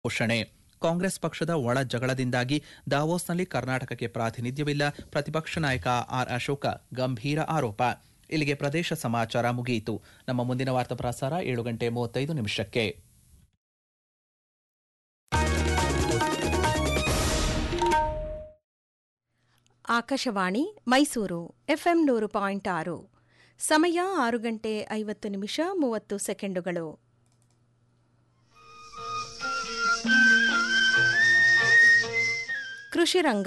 ಘೋಷಣೆ ಕಾಂಗ್ರೆಸ್ ಪಕ್ಷದ ಒಳ ಜಗಳದಿಂದಾಗಿ ದಾವೋಸ್ನಲ್ಲಿ ಕರ್ನಾಟಕಕ್ಕೆ ಪ್ರಾತಿನಿಧ್ಯವಿಲ್ಲ ಪ್ರತಿಪಕ್ಷ ನಾಯಕ ಆರ್ ಅಶೋಕ ಗಂಭೀರ ಆರೋಪ ಇಲ್ಲಿಗೆ ಪ್ರದೇಶ ಸಮಾಚಾರ ಮುಗಿಯಿತು ನಮ್ಮ ಮುಂದಿನ ವಾರ್ತಾ ಪ್ರಸಾರ ಏಳು ಗಂಟೆ ಮೂವತ್ತೈದು ನಿಮಿಷಕ್ಕೆ ಆಕಾಶವಾಣಿ ಮೈಸೂರು ಎಫ್ಎಂ ನೂರು ಪಾಯಿಂಟ್ ಆರು ಸಮಯ ಆರು ಗಂಟೆ ಐವತ್ತು ನಿಮಿಷ ಮೂವತ್ತು ಸೆಕೆಂಡುಗಳು ಕೃಷಿ ರಂಗ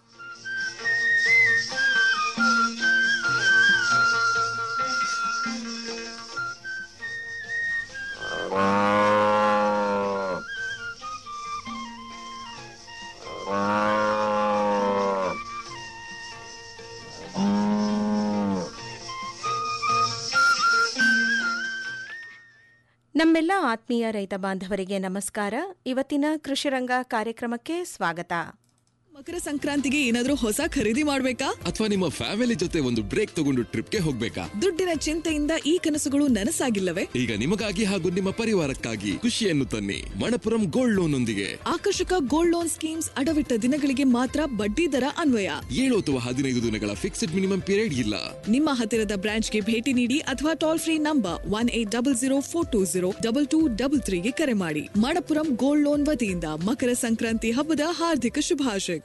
ನಮ್ಮೆಲ್ಲ ಆತ್ಮೀಯ ರೈತ ಬಾಂಧವರಿಗೆ ನಮಸ್ಕಾರ ಇವತ್ತಿನ ಕೃಷಿರಂಗ ಕಾರ್ಯಕ್ರಮಕ್ಕೆ ಸ್ವಾಗತ ಮಕರ ಸಂಕ್ರಾಂತಿಗೆ ಏನಾದ್ರೂ ಹೊಸ ಖರೀದಿ ಮಾಡ್ಬೇಕಾ ಅಥವಾ ನಿಮ್ಮ ಫ್ಯಾಮಿಲಿ ಜೊತೆ ಒಂದು ಬ್ರೇಕ್ ತಗೊಂಡು ಟ್ರಿಪ್ಗೆ ಹೋಗ್ಬೇಕಾ ದುಡ್ಡಿನ ಚಿಂತೆಯಿಂದ ಈ ಕನಸುಗಳು ನನಸಾಗಿಲ್ಲವೇ ಈಗ ನಿಮಗಾಗಿ ಹಾಗೂ ನಿಮ್ಮ ಪರಿವಾರಕ್ಕಾಗಿ ಖುಷಿಯನ್ನು ತನ್ನಿ ಮಣಪುರಂ ಗೋಲ್ಡ್ ಲೋನ್ ಒಂದಿಗೆ ಆಕರ್ಷಕ ಗೋಲ್ಡ್ ಲೋನ್ ಸ್ಕೀಮ್ಸ್ ಅಡವಿಟ್ಟ ದಿನಗಳಿಗೆ ಮಾತ್ರ ಬಡ್ಡಿ ದರ ಅನ್ವಯ ಏಳು ಅಥವಾ ಹದಿನೈದು ದಿನಗಳ ಫಿಕ್ಸ್ಡ್ ಮಿನಿಮಮ್ ಪೀರಿಯಡ್ ಇಲ್ಲ ನಿಮ್ಮ ಹತ್ತಿರದ ಬ್ರಾಂಚ್ಗೆ ಭೇಟಿ ನೀಡಿ ಅಥವಾ toll free number one eight double zero four two zero double two double ತ್ರೀಗೆ ಕರೆ ಮಾಡಿ ಮಣಪುರಂ ಗೋಲ್ಡ್ ಲೋನ್ ವತಿಯಿಂದ ಮಕರ ಸಂಕ್ರಾಂತಿ ಹಬ್ಬದ ಹಾರ್ದಿಕ ಶುಭಾಶಯಗಳು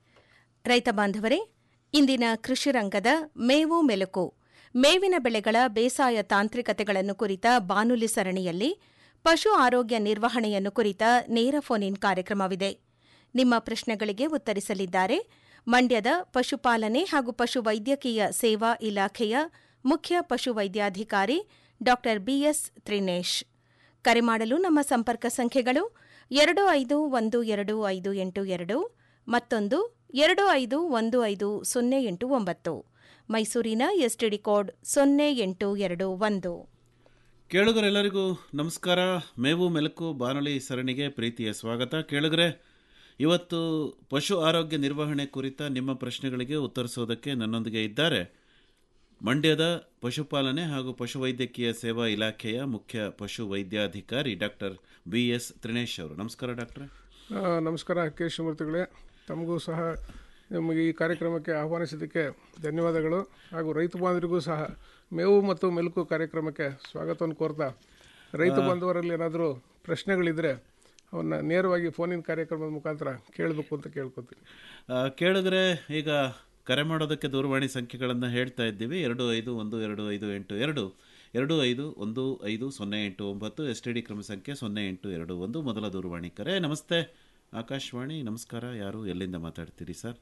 ರೈತ ಬಾಂಧವರೇ ಇಂದಿನ ಕೃಷಿ ರಂಗದ ಮೇವು ಮೆಲುಕು ಮೇವಿನ ಬೆಳೆಗಳ ಬೇಸಾಯ ತಾಂತ್ರಿಕತೆಗಳನ್ನು ಕುರಿತ ಬಾನುಲಿ ಸರಣಿಯಲ್ಲಿ ಪಶು ಆರೋಗ್ಯ ನಿರ್ವಹಣೆಯನ್ನು ಕುರಿತ ನೇರ ಫೋನ್ ಇನ್ ಕಾರ್ಯಕ್ರಮವಿದೆ ನಿಮ್ಮ ಪ್ರಶ್ನೆಗಳಿಗೆ ಉತ್ತರಿಸಲಿದ್ದಾರೆ ಮಂಡ್ಯದ ಪಶುಪಾಲನೆ ಹಾಗೂ ಪಶು ವೈದ್ಯಕೀಯ ಸೇವಾ ಇಲಾಖೆಯ ಮುಖ್ಯ ಪಶುವೈದ್ಯಾಧಿಕಾರಿ ಡಾ ಬಿಎಸ್ ತ್ರಿನೇಶ್ ಕರೆ ಮಾಡಲು ನಮ್ಮ ಸಂಪರ್ಕ ಸಂಖ್ಯೆಗಳು ಎರಡು ಐದು ಒಂದು ಎರಡು ಐದು ಎಂಟು ಎರಡು ಮತ್ತೊಂದು ಎರಡು ಐದು ಒಂದು ಐದು ಸೊನ್ನೆ ಎಂಟು ಒಂಬತ್ತು ಮೈಸೂರಿನ ಎಸ್ಟಿಡಿ ಕೋಡ್ ಸೊನ್ನೆ ಎಂಟು ಎರಡು ಒಂದು ಕೇಳುಗರೆಲ್ಲರಿಗೂ ನಮಸ್ಕಾರ ಮೇವು ಮೆಲುಕು ಬಾನುಲಿ ಸರಣಿಗೆ ಪ್ರೀತಿಯ ಸ್ವಾಗತ ಕೇಳುಗರೆ ಇವತ್ತು ಪಶು ಆರೋಗ್ಯ ನಿರ್ವಹಣೆ ಕುರಿತ ನಿಮ್ಮ ಪ್ರಶ್ನೆಗಳಿಗೆ ಉತ್ತರಿಸೋದಕ್ಕೆ ನನ್ನೊಂದಿಗೆ ಇದ್ದಾರೆ ಮಂಡ್ಯದ ಪಶುಪಾಲನೆ ಹಾಗೂ ಪಶುವೈದ್ಯಕೀಯ ಸೇವಾ ಇಲಾಖೆಯ ಮುಖ್ಯ ಪಶು ವೈದ್ಯಾಧಿಕಾರಿ ಡಾಕ್ಟರ್ ಬಿ ಎಸ್ ತ್ರಿನೇಶ್ ಅವರು ನಮಸ್ಕಾರ ಡಾಕ್ಟ್ರೆ ಆ, ನಮಸ್ಕಾರ ಕೆ ಶಿವಮೂರ್ತಿಗಳೇ ತಮಗೂ ಸಹ ನಮಗೆ ಈ ಕಾರ್ಯಕ್ರಮಕ್ಕೆ ಆಹ್ವಾನಿಸಿದ್ದಕ್ಕೆ ಧನ್ಯವಾದಗಳು ಹಾಗೂ ರೈತ ಬಾಂಧವರಿಗೂ ಸಹ ಮೇವು ಮತ್ತು ಮೆಲುಕು ಕಾರ್ಯಕ್ರಮಕ್ಕೆ ಸ್ವಾಗತವನ್ನು ಕೋರ್ತಾ ರೈತ ಬಾಂಧವರಲ್ಲಿ ಏನಾದರೂ ಪ್ರಶ್ನೆಗಳಿದ್ದರೆ ಅವನ್ನ ನೇರವಾಗಿ ಫೋನಿನ ಕಾರ್ಯಕ್ರಮದ ಮುಖಾಂತರ ಕೇಳಬೇಕು ಅಂತ ಕೇಳ್ಕೊತೀನಿ ಆ, ಕೇಳುಗರೆ ಈಗ ಕರೆ ಮಾಡೋದಕ್ಕೆ ದೂರವಾಣಿ ಸಂಖ್ಯೆಗಳನ್ನು ಹೇಳ್ತಾ ಇದ್ದೀವಿ ಎರಡು ಐದು ಒಂದು ಎರಡು ಐದು ಎಂಟು ಎರಡು ಎರಡು ಐದು ಒಂದು ಐದು ಸೊನ್ನೆ ಎಂಟು ಒಂಬತ್ತು ಎಸ್ ಟಿ ಡಿ ಕ್ರಮ ಸಂಖ್ಯೆ ಸೊನ್ನೆ ಎಂಟು ಎರಡು ಒಂದು ಮೊದಲ ದೂರವಾಣಿ ಕರೆ ನಮಸ್ತೆ ಆಕಾಶವಾಣಿ ನಮಸ್ಕಾರ ಯಾರು ಎಲ್ಲಿಂದ ಮಾತಾಡ್ತೀರಿ ಸರ್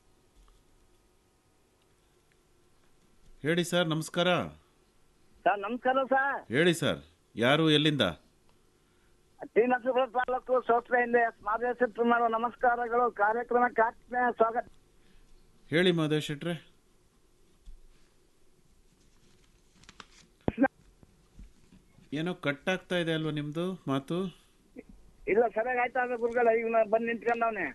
ಹೇಳಿ ಸರ್ ನಮಸ್ಕಾರ ಸರ್ ನಮಸ್ಕಾರ ಸರ್ ಹೇಳಿ ಸರ್ ಯಾರು ಎಲ್ಲಿಂದ ಟಿ ನರಸೀಪುರ ತಾಲೂಕು ಸೋಸ್ರೆಯಿಂದ ಮಾದೇಶ ಮಾಡುವ ನಮಸ್ಕಾರಗಳು ಕಾರ್ಯಕ್ರಮಕ್ಕೆ ಆತ್ಮೀಯ ಸ್ವಾಗತ ಹೇಳಿ ಮಾದೇಶ್ ಶೆಟ್ರೆ ಏನೋ ಕಟ್ ಆಗ್ತಾ ಇದೆ ಅಲ್ವಾ ನಿಮ್ದು ಮಾತು ಇಲ್ಲ ಸರಿಯಾಗಿ ಆಯ್ತಾ ಅದು ಗುರುಗಳ ಈಗ ನಾನು ಬಂದು ನಿಂತ್ಕೊಂಡವನೆ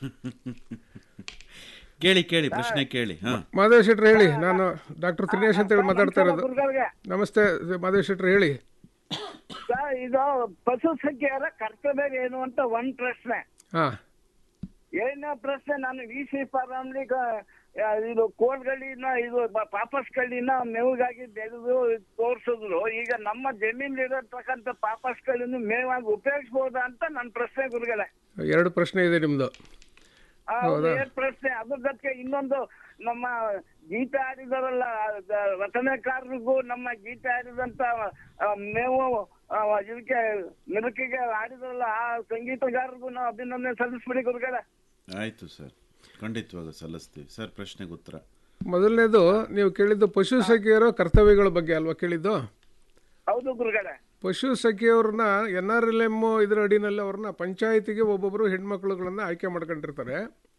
ಕೇಳಿ ಕೇಳಿ ಪ್ರಶ್ನೆ ಕೇಳಿ ಹಾ ಮಾದೇವ್ ಶೆಟ್ರು ಹೇಳಿ ನಾನು ಡಾಕ್ಟರ್ ತ್ರಿನೇಶ್ ಅಂತೇಳಿ ಮಾತಾಡ್ತಾ ಇರೋದು ಗುರುಗಳಿಗೆ ನಮಸ್ತೆ ಮಾದೇವ್ ಶೆಟ್ರು ಹೇಳಿ ಸರ್ ಇದು ಪಶು ಸಂಖ್ಯೆಯರ ಕರ್ತವ್ಯ ಏನು ಅಂತ ಒಂದ್ ಪ್ರಶ್ನೆ ಹಾಂ ಏಳನೇ ಪ್ರಶ್ನೆ ನಾನು ವಿ ಸಿ ಫಾರ್ಮ್ಲಿ ಇದು ಕೋಲ್ಗಳಿನ ಇದು ಪ- ಪಾಪಸ್ ಕಳ್ಳಿನ ಮೇವಿಗಾಗಿ ತೆಗೆದು ತೋರಿಸಿದ್ರು ಈಗ ನಮ್ಮ ಜಮೀನಿರತಕ್ಕಂಥ ಪಾಪಸ್ ಕಳ್ಳಿನ ಮೇವಾಗಿ ಉಪಯೋಗಿಸಬಹುದಾ ಅಂತ ನನ್ನ ಪ್ರಶ್ನೆ ಗುರುಗಳೇ ಎರಡು ಪ್ರಶ್ನೆ ಇದೆ ನಿಮ್ಮದು ಆ, ಒಂದು ಏನ್ ಪ್ರಶ್ನೆ ಅದ್ರ ಜೊತೆಗೆ ಇನ್ನೊಂದು ನಮ್ಮ ಗೀತ ಆಡಿದರಲ್ಲ ದ- ರಚನೆಕಾರರಿಗೂ ನಮ್ಮ ಗೀತ ಆಡಿದಂತ ಆ, ಮೇವು ಆ, ಇದಕ್ಕೆ ಮೆಲುಕಿಗೆ ಆಡಿದರಲ್ಲ ಆ ಸಂಗೀತಗಾರರಿಗೂ ನಾವು ಅಭಿನಂದನೆ ಸಲ್ಲಿಸ್ಬಿಡಿ ಗುರುಗಳೇ ಆಯ್ತು ಸರ್ ಖಂಡಿತವಾಗ ಸಲ್ಲಿಸ್ತೀವಿ ಸರ್ ಪ್ರಶ್ನೆಗೆ ಉತ್ತರ ಮೊದಲನೇದು ನೀವು ಕೇಳಿದ್ದು ಪಶು ಸಖಿಯರ ಕರ್ತವ್ಯಗಳ ಬಗ್ಗೆ ಅಲ್ವಾ ಕೇಳಿದ್ದು ಹೌದು ಗುರುಗಳೇ ಪಶು ಸಖಿಯವ್ರನ್ನ ಎನ್ ಆರ್ ಎಲ್ ಎಮ್ ಇದರ ಅಡಿನಲ್ಲಿ ಅವ್ರನ್ನ ಪಂಚಾಯತಿಗೆ ಒಬ್ಬೊಬ್ಬರು ಹೆಣ್ಮಕ್ಳುಗಳನ್ನ ಆಯ್ಕೆ ಮಾಡ್ಕೊಂಡಿರ್ತಾರೆ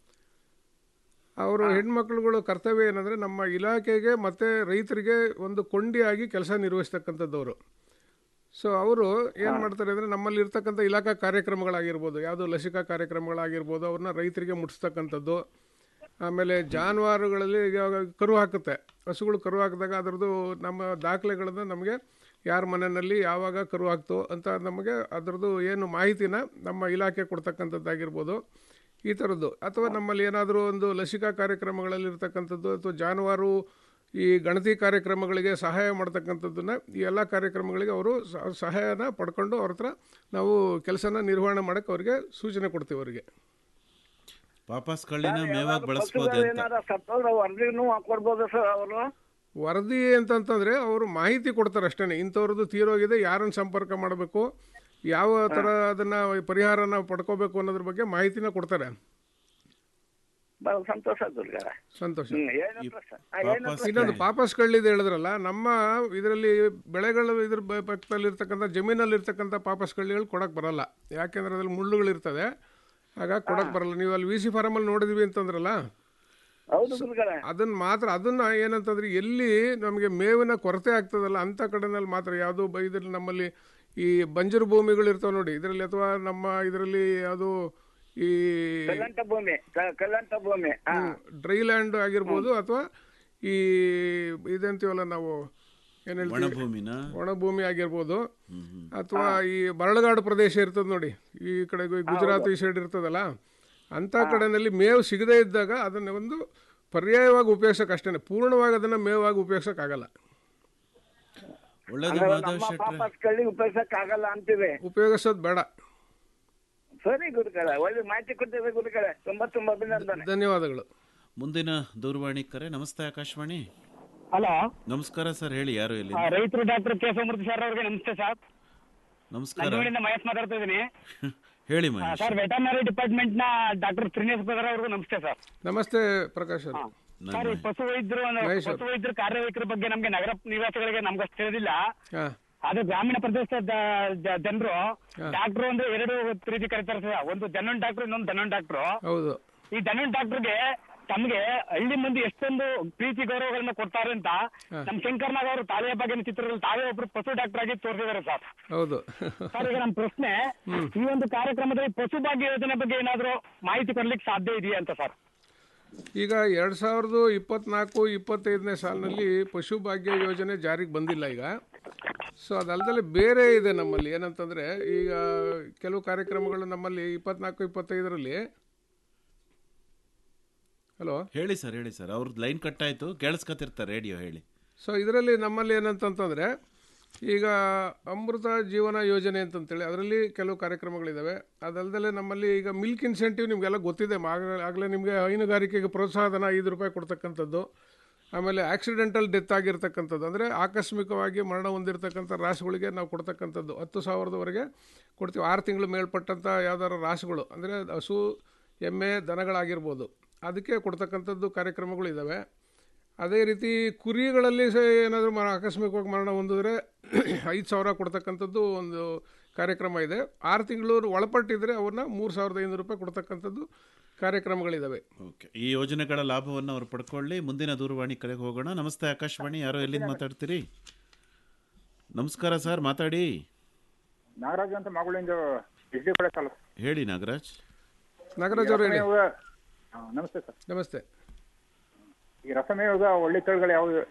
ಅವರು ಹೆಣ್ಮಕ್ಳುಗಳು ಕರ್ತವ್ಯ ಏನಂದರೆ ನಮ್ಮ ಇಲಾಖೆಗೆ ಮತ್ತು ರೈತರಿಗೆ ಒಂದು ಕೊಂಡಿಯಾಗಿ ಕೆಲಸ ನಿರ್ವಹಿಸ್ತಕ್ಕಂಥದ್ದವರು ಸೊ ಅವರು ಏನು ಮಾಡ್ತಾರೆ ಅಂದರೆ ನಮ್ಮಲ್ಲಿ ಇರ್ತಕ್ಕಂಥ ಇಲಾಖಾ ಕಾರ್ಯಕ್ರಮಗಳಾಗಿರ್ಬೋದು ಯಾವುದು ಲಸಿಕಾ ಕಾರ್ಯಕ್ರಮಗಳಾಗಿರ್ಬೋದು ಅವ್ರನ್ನ ರೈತರಿಗೆ ಮುಟ್ಟಿಸ್ತಕ್ಕಂಥದ್ದು ಆಮೇಲೆ ಜಾನುವಾರುಗಳಲ್ಲಿ ಈಗ ಕರು ಹಾಕುತ್ತೆ ಹಸುಗಳು ಕರು ಹಾಕಿದಾಗ ಅದರದ್ದು ನಮ್ಮ ದಾಖಲೆಗಳನ್ನು ನಮಗೆ ಯಾರ ಮನೆಯಲ್ಲಿ ಯಾವಾಗ ಕರು ಹಾಕ್ತು ಅಂತ ನಮಗೆ ಅದರದ್ದು ಏನು ಮಾಹಿತಿನ ನಮ್ಮ ಇಲಾಖೆ ಕೊಡ್ತಕ್ಕಂಥದ್ದಾಗಿರ್ಬೋದು ಈ ಥರದ್ದು ಅಥವಾ ನಮ್ಮಲ್ಲಿ ಏನಾದರೂ ಒಂದು ಲಸಿಕಾ ಕಾರ್ಯಕ್ರಮಗಳಲ್ಲಿ ಇರ್ತಕ್ಕಂಥದ್ದು ಅಥವಾ ಜಾನುವಾರು ಈ ಗಣತಿ ಕಾರ್ಯಕ್ರಮಗಳಿಗೆ ಸಹಾಯ ಮಾಡ್ತಕ್ಕಂಥದ್ದನ್ನ ಈ ಎಲ್ಲ ಕಾರ್ಯಕ್ರಮಗಳಿಗೆ ಅವರು ಸ- ಸಹಾಯನ ಪಡ್ಕೊಂಡು ಅವ್ರ ಹತ್ರ ನಾವು ಕೆಲಸನ ನಿರ್ವಹಣೆ ಮಾಡೋಕ್ಕೆ ಅವರಿಗೆ ಸೂಚನೆ ಕೊಡ್ತೀವಿ ಅವರಿಗೆ ವಾಪಸ್ ಕಳ್ಳಿನ ಮೇವಾಗಿ ಬಳಸ್ಬೋದೆ ಅಂತ ಏನಾರ ಸತ್ತೋದ್ರೆ ವರದಿನೂ ಕೊಡ್ಬೋದು ಸರ್ ಅವರು ವರದಿ ಅಂತಂತಂದರೆ ಅವರು ಮಾಹಿತಿ ಕೊಡ್ತಾರೆ ಅಷ್ಟೇ ಇಂಥವ್ರದ್ದು ತೀರೋಗಿದೆ ಯಾರನ್ನು ಸಂಪರ್ಕ ಮಾಡಬೇಕು ಯಾವ ಥರ ಅದನ್ನು ಪರಿಹಾರನ ಪಡ್ಕೋಬೇಕು ಅನ್ನೋದ್ರ ಬಗ್ಗೆ ಮಾಹಿತಿನ ಕೊಡ್ತಾರೆ ಬಹಳ ಸಂತೋಷ ದುರ್ಗಾರ ಸಂತೋಷ ಹ್ಮ್ ಏನು ಪ್ರಶ್ನೆ ಆ, ಏನು ವಾಪಸ್ ಇನ್ನೊಂದು ಪಾಪಸ್ ಕಳ್ಳಿದು ಹೇಳಿದ್ರಲ್ಲ ನಮ್ಮ ಇದರಲ್ಲಿ ಬೆಳೆಗಳು ಇದ್ರ ಬ- ಪಕ್ಕದಲ್ಲಿರ್ತಕ್ಕಂಥ ಜಮೀನಲ್ಲಿರ್ತಕ್ಕಂಥ ಪಾಪಸ್ ಕಳ್ಳಿಗಳು ಕೊಡಕ್ಕೆ ಬರಲ್ಲ ಯಾಕೆಂದ್ರೆ ಅದ್ರಲ್ಲಿ ಮುಳ್ಳುಗಳಿರ್ತದೆ ಹಾಗಾಗಿ ಕೊಡಕ್ಕೆ ಬರಲ್ಲ ನೀವು ಅಲ್ಲಿ ವಿ ಸಿ ಫಾರಮಲ್ಲಿ ನೋಡಿದ್ವಿ ಅಂತಂದ್ರಲ್ಲ ಹೌದು ದುರ್ಗಾರ ಅದನ್ನ ಮಾತ್ರ ಅದನ್ನ ಏನಂತಂದ್ರೆ ಎಲ್ಲಿ ನಮಗೆ ಮೇವಿನ ಕೊರತೆ ಆಗ್ತದಲ್ಲ ಅಂತ ಕಡೆನಲ್ಲಿ ಮಾತ್ರ ಯಾವುದೋ ಬ- ಇದ್ರಲ್ಲಿ ನಮ್ಮಲ್ಲಿ ಈ ಬಂಜರು ಭೂಮಿಗಳು ಇರ್ತಾವೆ ನೋಡಿ ಇದರಲ್ಲಿ ಅಥವಾ ನಮ್ಮ ಇದರಲ್ಲಿ ಯಾವುದು ಈ ಕಲ್ಲಂಟ ಭೂಮಿ ಕ- ಕಲ್ಲಂಟ ಭೂಮಿ ಹಾ ಡ್ರೈ ಲ್ಯಾಂಡ್ ಆಗಿರ್ಬೋದು ಅಥವಾ ಈ ಇದಂತೀವಲ್ಲ ನಾವು ಏನು ಹೇಳ್ತೀವಿ ಒಣಭೂಮಿನ ಒಣ ಭೂಮಿ ಆಗಿರ್ಬೋದು ಅಥವಾ ಈ ಬರಳುಗಾಡು ಪ್ರದೇಶ ಇರ್ತದೆ ನೋಡಿ ಈ ಕಡೆ ಗು- ಗುಜರಾತ್ ಈ ಸೈಡ್ ಇರ್ತದಲ್ಲ ಅಂಥ ಕಡೆನಲ್ಲಿ ಮೇವು ಸಿಗದೇ ಇದ್ದಾಗ ಅದನ್ನು ಒಂದು ಪರ್ಯಾಯವಾಗಿ ಉಪಯೋಗಿಸೋಕೆ ಅಷ್ಟೇ ಪೂರ್ಣವಾಗಿ ಅದನ್ನು ಮೇವಾಗಿ ಉಪಯೋಗಿಸೋಕ್ಕಾಗಲ್ಲ ಒಳ್ಳೇದು ಅಂದ್ರೆ ಮಾಧವ್ ನಮ್ಮ ಶೆಟ್ರೆ ಪಾಪ ಕಳ್ಳಿ ಉಪಯೋಗಿಸಕ್ ಆಗಲ್ಲ ಅಂತೀವಿ ಉಪಯೋಗಿಸೋದು ಬೇಡ ಸರಿ ಗುರುಗಳೇ ಒಳ್ಳೆ ಮಾಹಿತಿ ಕೊಟ್ಟಿದೆ ಗುರುಗಳೇ ತುಂಬಾ ತುಂಬಾ ಅಭಿನಂದನೆ ಧನ್ಯವಾದಗಳು ಮುಂದಿನ ದೂರವಾಣಿ ಕರೆ ನಮಸ್ತೆ ಆಕಾಶವಾಣಿ ಹಲೋ ನಮಸ್ಕಾರ ಸರ್ ಹೇಳಿ ಯಾರು ಎಲ್ಲಿ ರೈತರು ಡಾಕ್ಟರ್ ಕೇಶವಮೂರ್ತಿ ಸರ್ ಅವ್ರಿಗೆ ನಮಸ್ತೆ ಸರ್ ನಮಸ್ಕಾರ ನಂಜುಗಳಿಂದ ಮಹೇಶ್ ಮಾತಾಡ್ತಾ ಇದ್ದೀನಿ ಹೇಳಿ ಮಹೇಶ್ ಸರ್ ವೆಟರ್ನರಿ ಡಿಪಾರ್ಟ್ಮೆಂಟ್ ನ ಡಾಕ್ಟರ್ ಶ್ರೀನಿವಾಸ್ ಬದರ್ ಅವ್ರಿಗೂ ನಮಸ್ತೆ ಸರ್ ನಮಸ್ತೆ ಪ್ರಕಾಶ್ ಅವರು ಸರ್ ಈ ಪಶು ವೈದ್ಯರು ಒಂದು- ಮಹೇಶ್ ಅವ್ರು. ಪಶು ವೈದ್ಯರ ಕಾರ್ಯವೈಖರಿ ಬಗ್ಗೆ ನಮ್ಗೆ ನಗರ ನಿವಾಸಿಗಳಿಗೆ ನಮ್ಗೆ ಅಷ್ಟು ತಿಳಿದಿಲ್ಲ ಹಾಂ ಅದು ಗ್ರಾಮೀಣ ಪ್ರದೇಶದ ಜನರು ಡಾಕ್ಟರ್ ಅಂದ್ರೆ ಎರಡು ರೀತಿ ಕರೀತಾರೆ ಸರ್ ಒಂದು ಜನನ್ ಡಾಕ್ಟರ್ ಇನ್ನೊಂದು ದನನ್ ಡಾಕ್ಟರ್ ಹೌದು ಈ ದನನ್ ಡಾಕ್ಟರ್ಗೆ ತಮ್ಗೆ ಹಳ್ಳಿ ಮಂದಿ ಎಷ್ಟೊಂದು ಪ್ರೀತಿ ಗೌರವಗಳನ್ನ ಕೊಡ್ತಾರೆ ಅಂತ ನಮ್ ಶಂಕರ್ನಾಗ್ ಅವರು ತಾಳಿಯ ಬಗ್ಗೆ ಚಿತ್ರದಲ್ಲಿ ತಾವೇ ಒಬ್ರು ಪಶು ಡಾಕ್ಟರ್ ಆಗಿ ತೋರಿಸಿದ್ದಾರೆ ಸರ್ ಹೌದು ಸರ್ ಈಗ ನಮ್ಮ ಪ್ರಶ್ನೆ ಈ ಒಂದು ಕಾರ್ಯಕ್ರಮದಲ್ಲಿ ಪಶು ಭಾಗ್ಯ ಯೋಜನೆ ಬಗ್ಗೆ ಏನಾದ್ರು ಮಾಹಿತಿ ಕೊಡ್ಲಿಕ್ಕೆ ಸಾಧ್ಯ ಇದೆಯಾ ಅಂತ ಸರ್ ಈಗ ಎರಡು ಸಾವಿರದ ಇಪ್ಪತ್ನಾಲ್ಕು ಇಪ್ಪತ್ತೈದನೇ ಸಾಲಿನಲ್ಲಿ ಪಶು ಭಾಗ್ಯ ಯೋಜನೆ ಜಾರಿಗೆ ಬಂದಿಲ್ಲ ಈಗ ಸೊ ಅದಲ್ಲದೆ ಬೇರೆ ಇದೆ ನಮ್ಮಲ್ಲಿ ಏನಂತಂದರೆ ಈಗ ಕೆಲವು ಕಾರ್ಯಕ್ರಮಗಳು ನಮ್ಮಲ್ಲಿ ಇಪ್ಪತ್ನಾಲ್ಕು ಇಪ್ಪತ್ತೈದರಲ್ಲಿ ಹಲೋ ಹೇಳಿ ಸರ್ ಹೇಳಿ ಸರ್ ಅವ್ರದ್ದು ಲೈನ್ ಕಟ್ ಆಯ್ತು ಕೇಳಿಸ್ಕೊತಿರ್ತಾರೆ ರೇಡಿಯೋ ಹೇಳಿ ಸೊ ಇದರಲ್ಲಿ ನಮ್ಮಲ್ಲಿ ಏನಂತಂತಂದರೆ ಈಗ ಅಮೃತ ಜೀವನ ಯೋಜನೆ ಅಂತಂತೇಳಿ ಅದರಲ್ಲಿ ಕೆಲವು ಕಾರ್ಯಕ್ರಮಗಳಿದ್ದಾವೆ ಅದಲ್ಲದೆ ನಮ್ಮಲ್ಲಿ ಈಗ ಮಿಲ್ಕ್ ಇನ್ಸೆಂಟಿವ್ ನಿಮಗೆಲ್ಲ ಗೊತ್ತಿದೆ ಆಗ- ಆಗಲೇ ನಿಮಗೆ ಹೈನುಗಾರಿಕೆಗೆ ಪ್ರೋತ್ಸಾಹಧನ ಐದು ರೂಪಾಯಿ ಕೊಡ್ತಕ್ಕಂಥದ್ದು ಆಮೇಲೆ ಆಕ್ಸಿಡೆಂಟಲ್ ಡೆತ್ ಆಗಿರ್ತಕ್ಕಂಥದ್ದು ಅಂದರೆ ಆಕಸ್ಮಿಕವಾಗಿ ಮರಣ ಹೊಂದಿರತಕ್ಕಂಥ ರಾಸುಗಳಿಗೆ ನಾವು ಕೊಡ್ತಕ್ಕಂಥದ್ದು ಹತ್ತು ಸಾವಿರದವರೆಗೆ ಕೊಡ್ತೀವಿ ಆರು ತಿಂಗಳು ಮೇಲ್ಪಟ್ಟಂಥ ಯಾವ್ದಾರು ರಾಸುಗಳು ಅಂದರೆ ಹಸು ಎಮ್ಮೆ ದನಗಳಾಗಿರ್ಬೋದು ಅದಕ್ಕೆ ಕೊಡ್ತಕ್ಕಂಥದ್ದು ಕಾರ್ಯಕ್ರಮಗಳು ಇದ್ದಾವೆ ಅದೇ ರೀತಿ ಕುರಿಗಳಲ್ಲಿ ಸಹ ಏನಾದರೂ ಮರ ಆಕಸ್ಮಿಕವಾಗಿ ಮರಣ ಹೊಂದಿದ್ರೆ ಐದು ಸಾವಿರ ಕೊಡ್ತಕ್ಕಂಥದ್ದು ಒಂದು ಕಾರ್ಯಕ್ರಮ ಇದೆ ಆರು ತಿಂಗಳು ಒಳಪಟ್ಟಿದ್ರೆ ಅವ್ರನ್ನ ಮೂರು ಸಾವಿರದ ಐನೂರು ರೂಪಾಯಿ ಕೊಡ್ತಕ್ಕಂಥದ್ದು ಕಾರ್ಯಕ್ರಮಗಳಿದ್ದಾವೆ ಓಕೆ ಈ ಯೋಜನೆಗಳ ಲಾಭವನ್ನು ಅವ್ರು ಪಡ್ಕೊಳ್ಳಿ ಮುಂದಿನ ದೂರವಾಣಿ ಕರೆಗೆ ಹೋಗೋಣ ನಮಸ್ತೆ ಆಕಾಶವಾಣಿ ಯಾರೋ ಎಲ್ಲಿಂದ ಮಾತಾಡ್ತೀರಿ ನಮಸ್ಕಾರ ಸರ್ ಮಾತಾಡಿ ನಾಗರಾಜ್ ಅಂತ ಮಗಳಿಂದ ಎಚ್ ಡಿ ಕಡೆ ತಾಲೂಕು ಹೇಳಿ ನಾಗರಾಜ್ ನಾಗರಾಜ್ ಅವರು ಹೇಳಿ ರಸಮೇವ- ಹಾ, ನಮಸ್ತೆ ಸರ್ ನಮಸ್ತೆ ಈ ರಸಮೇವದ ಒಳ್ಳೆ ತಳಿಗಳು ಯಾವುದು